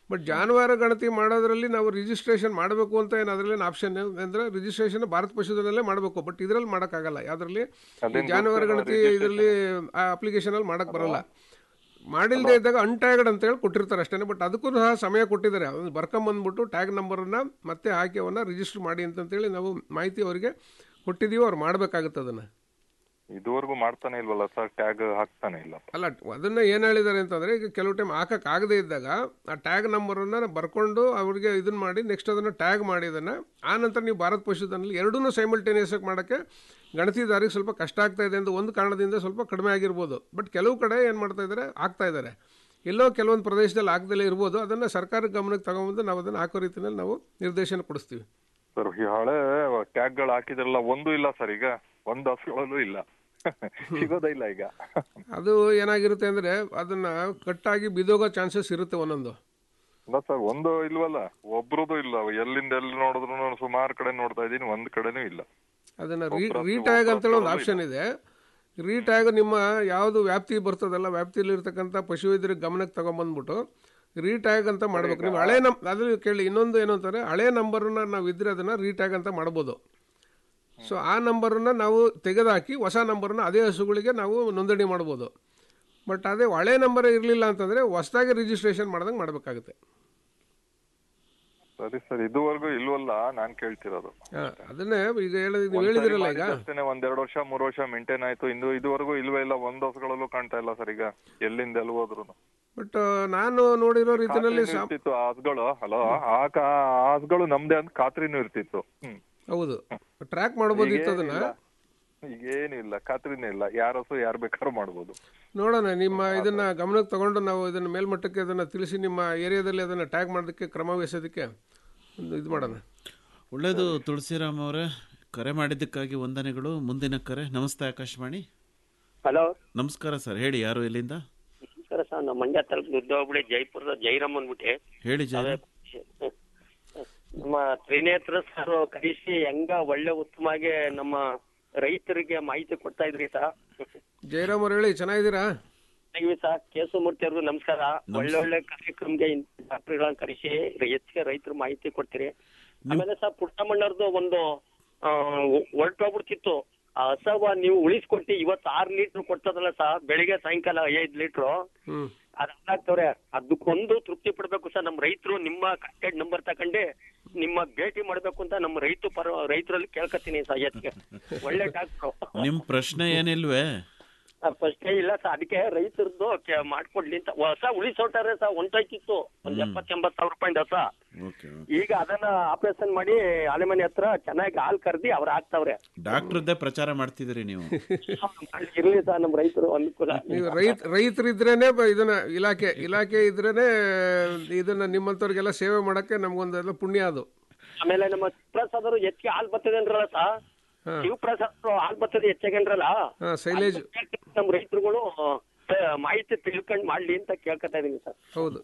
ಬಟ್ ಜಾನುವಾರು ಗಣತಿ ಮಾಡೋದ್ರಲ್ಲಿ ನಾವು ರಿಜಿಸ್ಟ್ರೇಷನ್ ಮಾಡಬೇಕು ಅಂತ ಏನು ಅದರಲ್ಲಿ ಆಪ್ಷನ್ ಅಂದರೆ ರಿಜಿಸ್ಟ್ರೇಷನ್ ಭಾರತ ಪಶುಧನಲ್ಲೇ ಮಾಡಬೇಕು ಬಟ್ ಇದರಲ್ಲಿ ಮಾಡೋಕ್ಕಾಗಲ್ಲ ಯಾವುದರಲ್ಲಿ ಅದೇನ್ ಜಾನುವಾರು ಗೊತ್ತಿಲ್ಲ, ಗಣತಿ registration. ಇದರಲ್ಲಿ ಆ ಅಪ್ಲಿಕೇಶನಲ್ಲಿ ಮಾಡಕ್ಕೆ ಬರಲ್ಲ ಮಾಡಿಲ್ಲದೆ ಇದ್ದಾಗ ಅನ್ಟ್ಯಾಗ್ಡ್ ಅಂತ ಹೇಳಿ ಕೊಟ್ಟಿರ್ತಾರೆ ಅಷ್ಟೇ ಬಟ್ ಅದಕ್ಕೂ ಸಹ ಸಮಯ ಕೊಟ್ಟಿದ್ದಾರೆ ಅದನ್ನು ಬರ್ಕೊಂಬಂದ್ಬಿಟ್ಟು ಟ್ಯಾಗ್ ನಂಬರನ್ನು ಮತ್ತೆ ಹಾಕಿ ಅವನ್ನ ರಿಜಿಸ್ಟರ್ ಮಾಡಿ ಅಂತಂತೇಳಿ ನಾವು ಮಾಹಿತಿ ಅವರಿಗೆ ಕೊಟ್ಟಿದ್ದೀವಿ ಅವ್ರು ಮಾಡಬೇಕಾಗುತ್ತೆ ಅದನ್ನು ಇದುವರೆಗೂ ಮಾಡ್ತಾನೆ ಇಲ್ವಲ್ಲ ಸರ್ ಟ್ಯಾಗ್ ಹಾಕ್ತಾನೆ ಇಲ್ಲ ಅಲ್ಲ ಅದನ್ನ ಏನು ಹೇಳಿದ್ದಾರೆ ಅಂತಂದ್ರೆ ಈಗ ಕೆಲವು ಟೈಮ್ ಹಾಕಕ್ಕೆ ಆಗದೆ ಇದ್ದಾಗ ಆ ಟ್ಯಾಗ್ ನಂಬರನ್ನು ಬರ್ಕೊಂಡು ಅವ್ರಿಗೆ ಇದನ್ನ ಮಾಡಿ ನೆಕ್ಸ್ಟ್ ಅದನ್ನು ಟ್ಯಾಗ್ ಮಾಡಿ ಅದನ್ನು ಆ ನಂತರ ನೀವು ಭಾರತ್ ಪಶುಧನಲ್ಲಿ ಎರಡೂ ಸೈಮಲ್ಟೇನಿಯಸ್ ಆಗಿ ಮಾಡೋಕ್ಕೆ ಗಣತಿದಾರಿಗೆ ಸ್ವಲ್ಪ ಕಷ್ಟ ಆಗ್ತಾ ಇದೆ ಅಂತ ಒಂದು ಕಾರಣದಿಂದ ಸ್ವಲ್ಪ ಕಡಿಮೆ ಆಗಿರ್ಬೋದು ಬಟ್ ಕೆಲವು ಕಡೆ ಏನು ಮಾಡ್ತಾ ಇದ್ದಾರೆ ಆಗ್ತಾ ಇದ್ದಾರೆ ಎಲ್ಲೋ ಕೆಲವೊಂದು ಪ್ರದೇಶದಲ್ಲಿ ಆಗದಲ್ಲೇ ಇರ್ಬೋದು ಅದನ್ನು ಸರ್ಕಾರದ ಗಮನಕ್ಕೆ ತಗೊಂಬಂದು ನಾವು ಅದನ್ನು ಹಾಕೋ ರೀತಿಯಲ್ಲಿ ನಾವು ನಿರ್ದೇಶನ ಕೊಡಿಸ್ತೀವಿ ಸರ್ ಈ ಹಳೆ ಟ್ಯಾಗ್ಗಳು ಹಾಕಿದ್ರಲ್ಲ ಒಂದು ಇಲ್ಲ ಸರ್ ಈಗ ಒಂದು ಹಸುಗಳಲ್ಲೂ ಇಲ್ಲ ಸಿಗೋದೇ ಇಲ್ಲ ಈಗ ಅದು ಏನಾಗಿರುತ್ತೆ ಅಂದರೆ ಅದನ್ನು ಕಟ್ಟಾಗಿ ಬಿದೋಗೋ ಚಾನ್ಸಸ್ ಇರುತ್ತೆ ಒಂದೊಂದು ಇಲ್ಲ ಸರ್ ಒಂದು ಇಲ್ವಲ್ಲ ಒಬ್ರದ್ದು ಇಲ್ಲ ಎಲ್ಲಿಂದ ಎಲ್ಲಿ ನೋಡಿದ್ರು ಸುಮಾರು ಕಡೆ ನೋಡ್ತಾ ಇದ್ದೀನಿ ಒಂದ್ ಕಡೆನೂ ಇಲ್ಲ ಅದನ್ನ ರೀ ಒಬ್ರ- ರೀಟ್ಯಾಗ್ ಅಂತೇಳಿ ಒಂದು ಒಬ್ರದ್ದು ಆಪ್ಷನ್ ಇದೆ ರೀಟ್ಯಾಗ್ ನಿಮ್ಮ ಯಾವುದು ವ್ಯಾಪ್ತಿ ಬರ್ತದಲ್ಲ ವ್ಯಾಪ್ತಿಯಲ್ಲಿ ಇರ್ತಕ್ಕಂಥ ಪಶುವೈದ್ಯರ ಗಮನಕ್ಕೆ ತಗೊಂಬಂದ್ಬಿಟ್ಟು ರೀಟ್ಯಾಗ್ ಅಂತ ಮಾಡ್ಬೇಕು ನೀವು ಹಳೆ ನಂ ಅದ್ರಲ್ಲಿ ಕೇಳಿ ಇನ್ನೊಂದು ಏನು ಅಂತಾರೆ ಹಳೆ ನಂಬರನ್ನ ನಾವು ಇದ್ರೆ ಅದನ್ನ ರೀಟ್ಯಾಗ್ ಅಂತ ಮಾಡ್ಬೋದು ಸೊ ಆ ನಂಬರನ್ನ ನಾವು ತೆಗೆದುಹಾಕಿ ಹೊಸ ನಂಬರನ್ನ ಅದೇ ಹಸುಗಳಿಗೆ ನಾವು ನೋಂದಣಿ ಮಾಡ್ಬೋದು ಬಟ್ ಅದೇ ಹಳೆ ನಂಬರ್ ಇರಲಿಲ್ಲ ಅಂತಂದರೆ ಹೊಸದಾಗಿ ರಿಜಿಸ್ಟ್ರೇಷನ್ ಮಾಡ್ದಂಗೆ ಮಾಡಬೇಕಾಗುತ್ತೆ ಸರಿ ಸರ್ ಇದುವರೆಗೂ ಇಲ್ವಲ್ಲ ನಾನ್ ಕೇಳ್ತಿರೋದು ಅದನ್ನೇ ಈಗ ಹೇಳಿ ನೀವು ಒಂದ್ ಸರಿ ಹೇಳಿದಿರಲ್ಲ ಈಗ ಮಾಡಿದ್ದಷ್ಟೇನೆ ಒಂದ್ ಎರಡು ವರ್ಷ ಮೂರು ವರ್ಷ ಮೇಂಟೈನ್ ಆಯ್ತು ಇಂದು ಇದುವರೆಗೂ ಇಲ್ವೇ ಇಲ್ಲ ಒಂದ್ ಹಸುಗಳಲ್ಲೂ ಕಾಣ್ತಾ ಇಲ್ಲ ಸರ್ ಈಗ ಎಲ್ಲಿಂದ ಎಲ್ಲಿ ಹೋದ್ರು ಬಟ್ ನಾನು ನೋಡಿರೋ ರೀತಿಯಲ್ಲಿ ಸಾ ಇರ್ತಿತ್ತು ಆ ಹಸುಗಳು ಹಲೋ ಆ ಕಾ- ಆ ಹಸುಗಳು ನಮ್ದೇ ಅಂತ ಖಾತ್ರಿನೂ ಇರ್ತಿತ್ತು ಹ್ಮ್ ಹೌದು ಟ್ರ್ಯಾಕ್ ಮಾಡ್ಬೋದಿತ್ತು ಅದನ್ನ ಈಗೇನಿಲ್ಲ. ಈಗೇನಿಲ್ಲ ಖಾತ್ರಿನೇ ಇಲ್ಲ ಯಾರ ಹಸು ಯಾರು ಬೇಕಾದ್ರೂ ಮಾಡ್ಬೋದು ನೋಡೋಣ ನಿಮ್ಮ ಇದನ್ನ ಗಮನಕ್ಕೆ ತಗೊಂಡು ನಾವು ಇದನ್ನ ಮೇಲ್ಮಟ್ಟಕ್ಕೆ ಅದನ್ನ ತಿಳಿಸಿ ನಿಮ್ಮ ಏರಿಯಾದಲ್ಲಿ ಅದನ್ನ ಟ್ಯಾಗ್ ಮಾಡೋದಕ್ಕೆ ಕ್ರಮ ವಹಿಸೋದಕ್ಕೆ ಒಂದು ಇದು ಮಾಡೋಣ ಒಳ್ಳೆಯದು ತುಳಸಿರಾಮ್ ಅವರೇ ಕರೆ ಮಾಡಿದ್ದಕ್ಕಾಗಿ ವಂದನೆಗಳು ಮುಂದಿನ ಕರೆ ನಮಸ್ತೆ ಆಕಾಶವಾಣಿ ಹಲೋ ನಮಸ್ಕಾರ ಸರ್ ಹೇಳಿ ಯಾರು ಎಲ್ಲಿಂದ ನಮಸ್ಕಾರ ಸರ್ ನಮ್ಮ ಮಂಡ್ಯ ತಾಲೂಕು ದುರ್ದೋಗ್ಬಿಡಿ ಜೈಪುರದ ಜೈರಾಮ್ ಅಂದ್ಬಿಟ್ಟೆ ಹೇಳಿ ಜಯ ನಮ್ಮ ತ್ರಿನೇತ್ರ ಸರ್ ಕರೆಸಿ ಹೆಂಗ ಒಳ್ಳೆ ಉತ್ತಮವಾಗಿ ನಮ್ಮ ರೈತರಿಗೆ ಮಾಹಿತಿ ಕೊಡ್ತಾ ಇದ್ರಿ ಸರ್ ಜಯರಾಮ್ ಅವ್ರು ಹೇಳಿ ಚೆನ್ನಾಗಿದ್ದೀರಾ ಚೆನ್ನಾಗಿವಿ ಸರ್ ಕೇಶವಮೂರ್ತಿ ಅವ್ರಿಗೂ ನಮಸ್ಕಾರ ಒಳ್ಳೆ ಒಳ್ಳೆ ಕಾರ್ಯಕ್ರಮಕ್ಕೆ ಡಾಕ್ಟರ್ಗಳನ್ನ ಕರೆಸಿ ಹೆಚ್ಚಿಗೆ ರೈತರು ಮಾಹಿತಿ ಕೊಡ್ತೀರಿ ಆಮೇಲೆ ಸರ್ ಪುಟ್ಟಮ್ಮಣ್ಣವ್ರದ್ದು ಒಂದು ಆ, ಹೊರಟೋಗ್ಬಿಡ್ತಿತ್ತು ಆ ಹಸವ ನೀವು ಉಳಿಸ್ಕೊಟ್ಟು ಇವತ್ತು ಆರು ಲೀಟರ್ ಕೊಡ್ತದಲ್ಲ ಸರ್ ಬೆಳಿಗ್ಗೆ ಸಾಯಂಕಾಲ ಐದು ಲೀಟ್ರು ಹ್ಮ್ ಅದಾಗ್ತವ್ರೆ ಅದಕ್ಕೊಂದು ತೃಪ್ತಿ ಪಡ್ಬೇಕು ಸರ್ ನಮ್ಮ ರೈತರು ನಿಮ್ಮ ಕಾಂಟ್ಯಾಕ್ಟ್ ನಂಬರ್ ತಗೊಂಡು ನಿಮ್ಮ ಭೇಟಿ ಮಾಡ್ಬೇಕು ಅಂತ ನಮ್ಮ ರೈತ ಪರ ರೈತರಲ್ಲಿ ಕೇಳ್ಕತ್ತೀನಿ ಸರ್ ಎತ್ಗೆ ಒಳ್ಳೆ ಡಾಕ್ಟ್ರು ನಿಮ್ಮ ಪ್ರಶ್ನೆ ಏನಿಲ್ವೇ ಫಸ್ಟ್ ಇಲ್ಲ ಸರ್ ಅದಕ್ಕೆ ರೈತರದ್ದು ಮಾಡ್ಕೊಡ್ಲಿ ಅಂತ ಹೊಸ ಉಳಿಸೋಟಾರೆ ಸರ್ ಹೊಂಟೋಯ್ತಿತ್ತು ಒಂದ್ ಎಪ್ಪತ್ ಎಂಬತ್ ಸಾವಿರ ರೂಪಾಯಿ ಹೊಸ ಓಕೆ ಈಗ ಅದನ್ನ ಆಪರೇಷನ್ ಮಾಡಿ ಆಲೆಮನೆ ಹತ್ರ ಚೆನ್ನಾಗಿ ಹಾಲ್ ಕರ್ದಿ ಅವ್ರು ಹಾಕ್ತಾವ್ರೆ ಡಾಕ್ಟ್ರದ್ದೇ ಪ್ರಚಾರ ಮಾಡ್ತಿದ್ದೀರಿ ನೀವು ಇರ್ಲಿ ಸರ್ ನಮ್ಮ ರೈತರು ಅನುಕೂಲ ನೀವು ರೈತ ರೈತರಿದ್ರೇನೆ ಬ- ಇದನ್ನ ಇಲಾಖೆ ಇಲಾಖೆ ಇದ್ರೇನೆ ಇದನ್ನ ನಿಮ್ಮಂತವ್ರಿಗೆಲ್ಲ ಸೇವೆ ಮಾಡಕ್ಕೆ ನಮ್ಗೊಂದೆಲ್ಲ ಪುಣ್ಯ ಅದು ಆಮೇಲೆ ನಮ್ಮ ಶಿವಪ್ರಸಾದ್ ಅವರು ಹೆಚ್ಚಿಗೆ ಹಾಲ್ ಬರ್ತದೆ ಅಂದ್ರಲ್ಲ ಸರ್ ಹಾ. ಶಿವಪ್ರಸಾದ್ ಅವರು ಹಾಲ್ ಬರ್ತದೆ ಹೆಚ್ಚಾಗಿ ಅಂದ್ರಲ್ಲ ಹಾ, ಶೈಲೇಜ್ ನಮ್ಮ ರೈತರುಗಳು ಮಾಹಿತಿ ತಿಳ್ಕೊಂಡ್ ಮಾಡ್ಲಿ ಅಂತ ಕೇಳ್ಕೊತಾ ಇದೀನಿ ಸರ್ ಹೌದು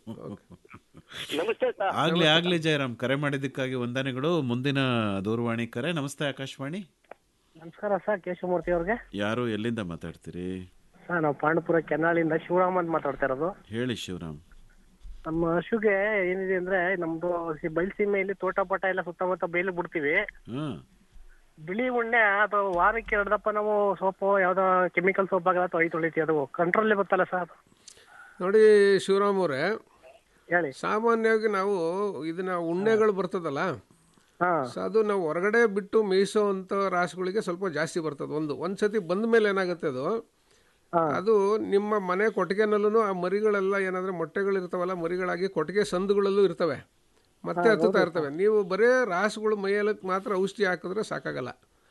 ನಮಸ್ತೆ ಸರ್ ಆಗ್ಲಿ ಆಗ್ಲಿ ಜಯರಾಮ್ ಕರೆ ಮಾಡಿದ್ದಕ್ಕಾಗಿ ವಂದನೆಗಳು ಮುಂದಿನ ದೂರವಾಣಿ ಕರೆ ನಮಸ್ತೆ ಆಕಾಶವಾಣಿ ನಮಸ್ಕಾರ ಸರ್ ಕೇಶವಮೂರ್ತಿ ಅವ್ರಿಗೆ ಯಾರು ಎಲ್ಲಿಂದ ಮಾತಾಡ್ತೀರಿ ಸರ್ ನಾವು ಪಾಂಡಪುರ ಕೆನಾಳಿಂದ ಶಿವರಾಮ್ ಅಂತ ಮಾತಾಡ್ತಾ ಇರೋದು ಹೇಳಿ ಶಿವರಾಮ್ ನಮ್ಮ ಹಸುಗೆ ಏನಿದೆ ಅಂದ್ರೆ ನಮ್ದು ಸಿ- ಬಯಲುಸೀಮೆಯಲ್ಲಿ ತೋಟ ಪಾಟ ಎಲ್ಲ ಸುತ್ತಮುತ್ತ ಬೇಲಿ ಬಿಡ್ತೀವಿ ಹಾ ಬಿಳಿ ಉಣ್ಣೆ ಅದು ವಾರಕ್ಕೆ ಎರಡು ದಪ್ಪ ನಾವು ಸೋಪು ಯಾವ್ದೋ ಕೆಮಿಕಲ್ ಸೋಪ್ ಆಗಲ್ಲ ಅಥವಾ ಐ ತೊಳಿತೀವಿ ಅದು ಕಂಟ್ರೋಲ್ ಬರ್ತಲ್ಲ ಸರ್ ನೋಡಿ ಶಿವರಾಮ್ ಅವರೇ ಹೇಳಿ ಸಾಮಾನ್ಯವಾಗಿ ನಾವು ಇದನ್ನ ಉಣ್ಣೆಗಳು ಬರ್ತದಲ್ಲ ಸೊ ಅದು ನಾವು ಹೊರಗಡೆ ಬಿಟ್ಟು ಮೇಯಿಸೋ ಅಂತ ರಾಸುಗಳಿಗೆ ಸ್ವಲ್ಪ ಜಾಸ್ತಿ ಬರ್ತದೆ ಒಂದು ಒಂದ್ಸತಿ ಬಂದ ಮೇಲೆ ಏನಾಗುತ್ತೆ ಅದು ಅದು ನಿಮ್ಮ ಮನೆ ಕೊಟ್ಟಿಗೆನಲ್ಲೂ ಆ ಮರಿಗಳೆಲ್ಲ ಏನಾದ್ರೆ ಮೊಟ್ಟೆಗಳು ಇರ್ತಾವಲ್ಲ ಮರಿಗಳಾಗಿ ಕೊಟ್ಟಿಗೆ ಸಂದುಗಳಲ್ಲೂ ಇರ್ತವೆ ಮತ್ತೆ ಹತ್ತುತ್ತಾ ಇರ್ತವೆ ನೀವು ಬರೇ ರಾಸುಗಳು ಮೈಯಲಕ್ಕೆ ಮಾತ್ರ ಔಷಧಿ ಹಾಕಿದ್ರೆ ಸಾಕಾಗಲ್ಲ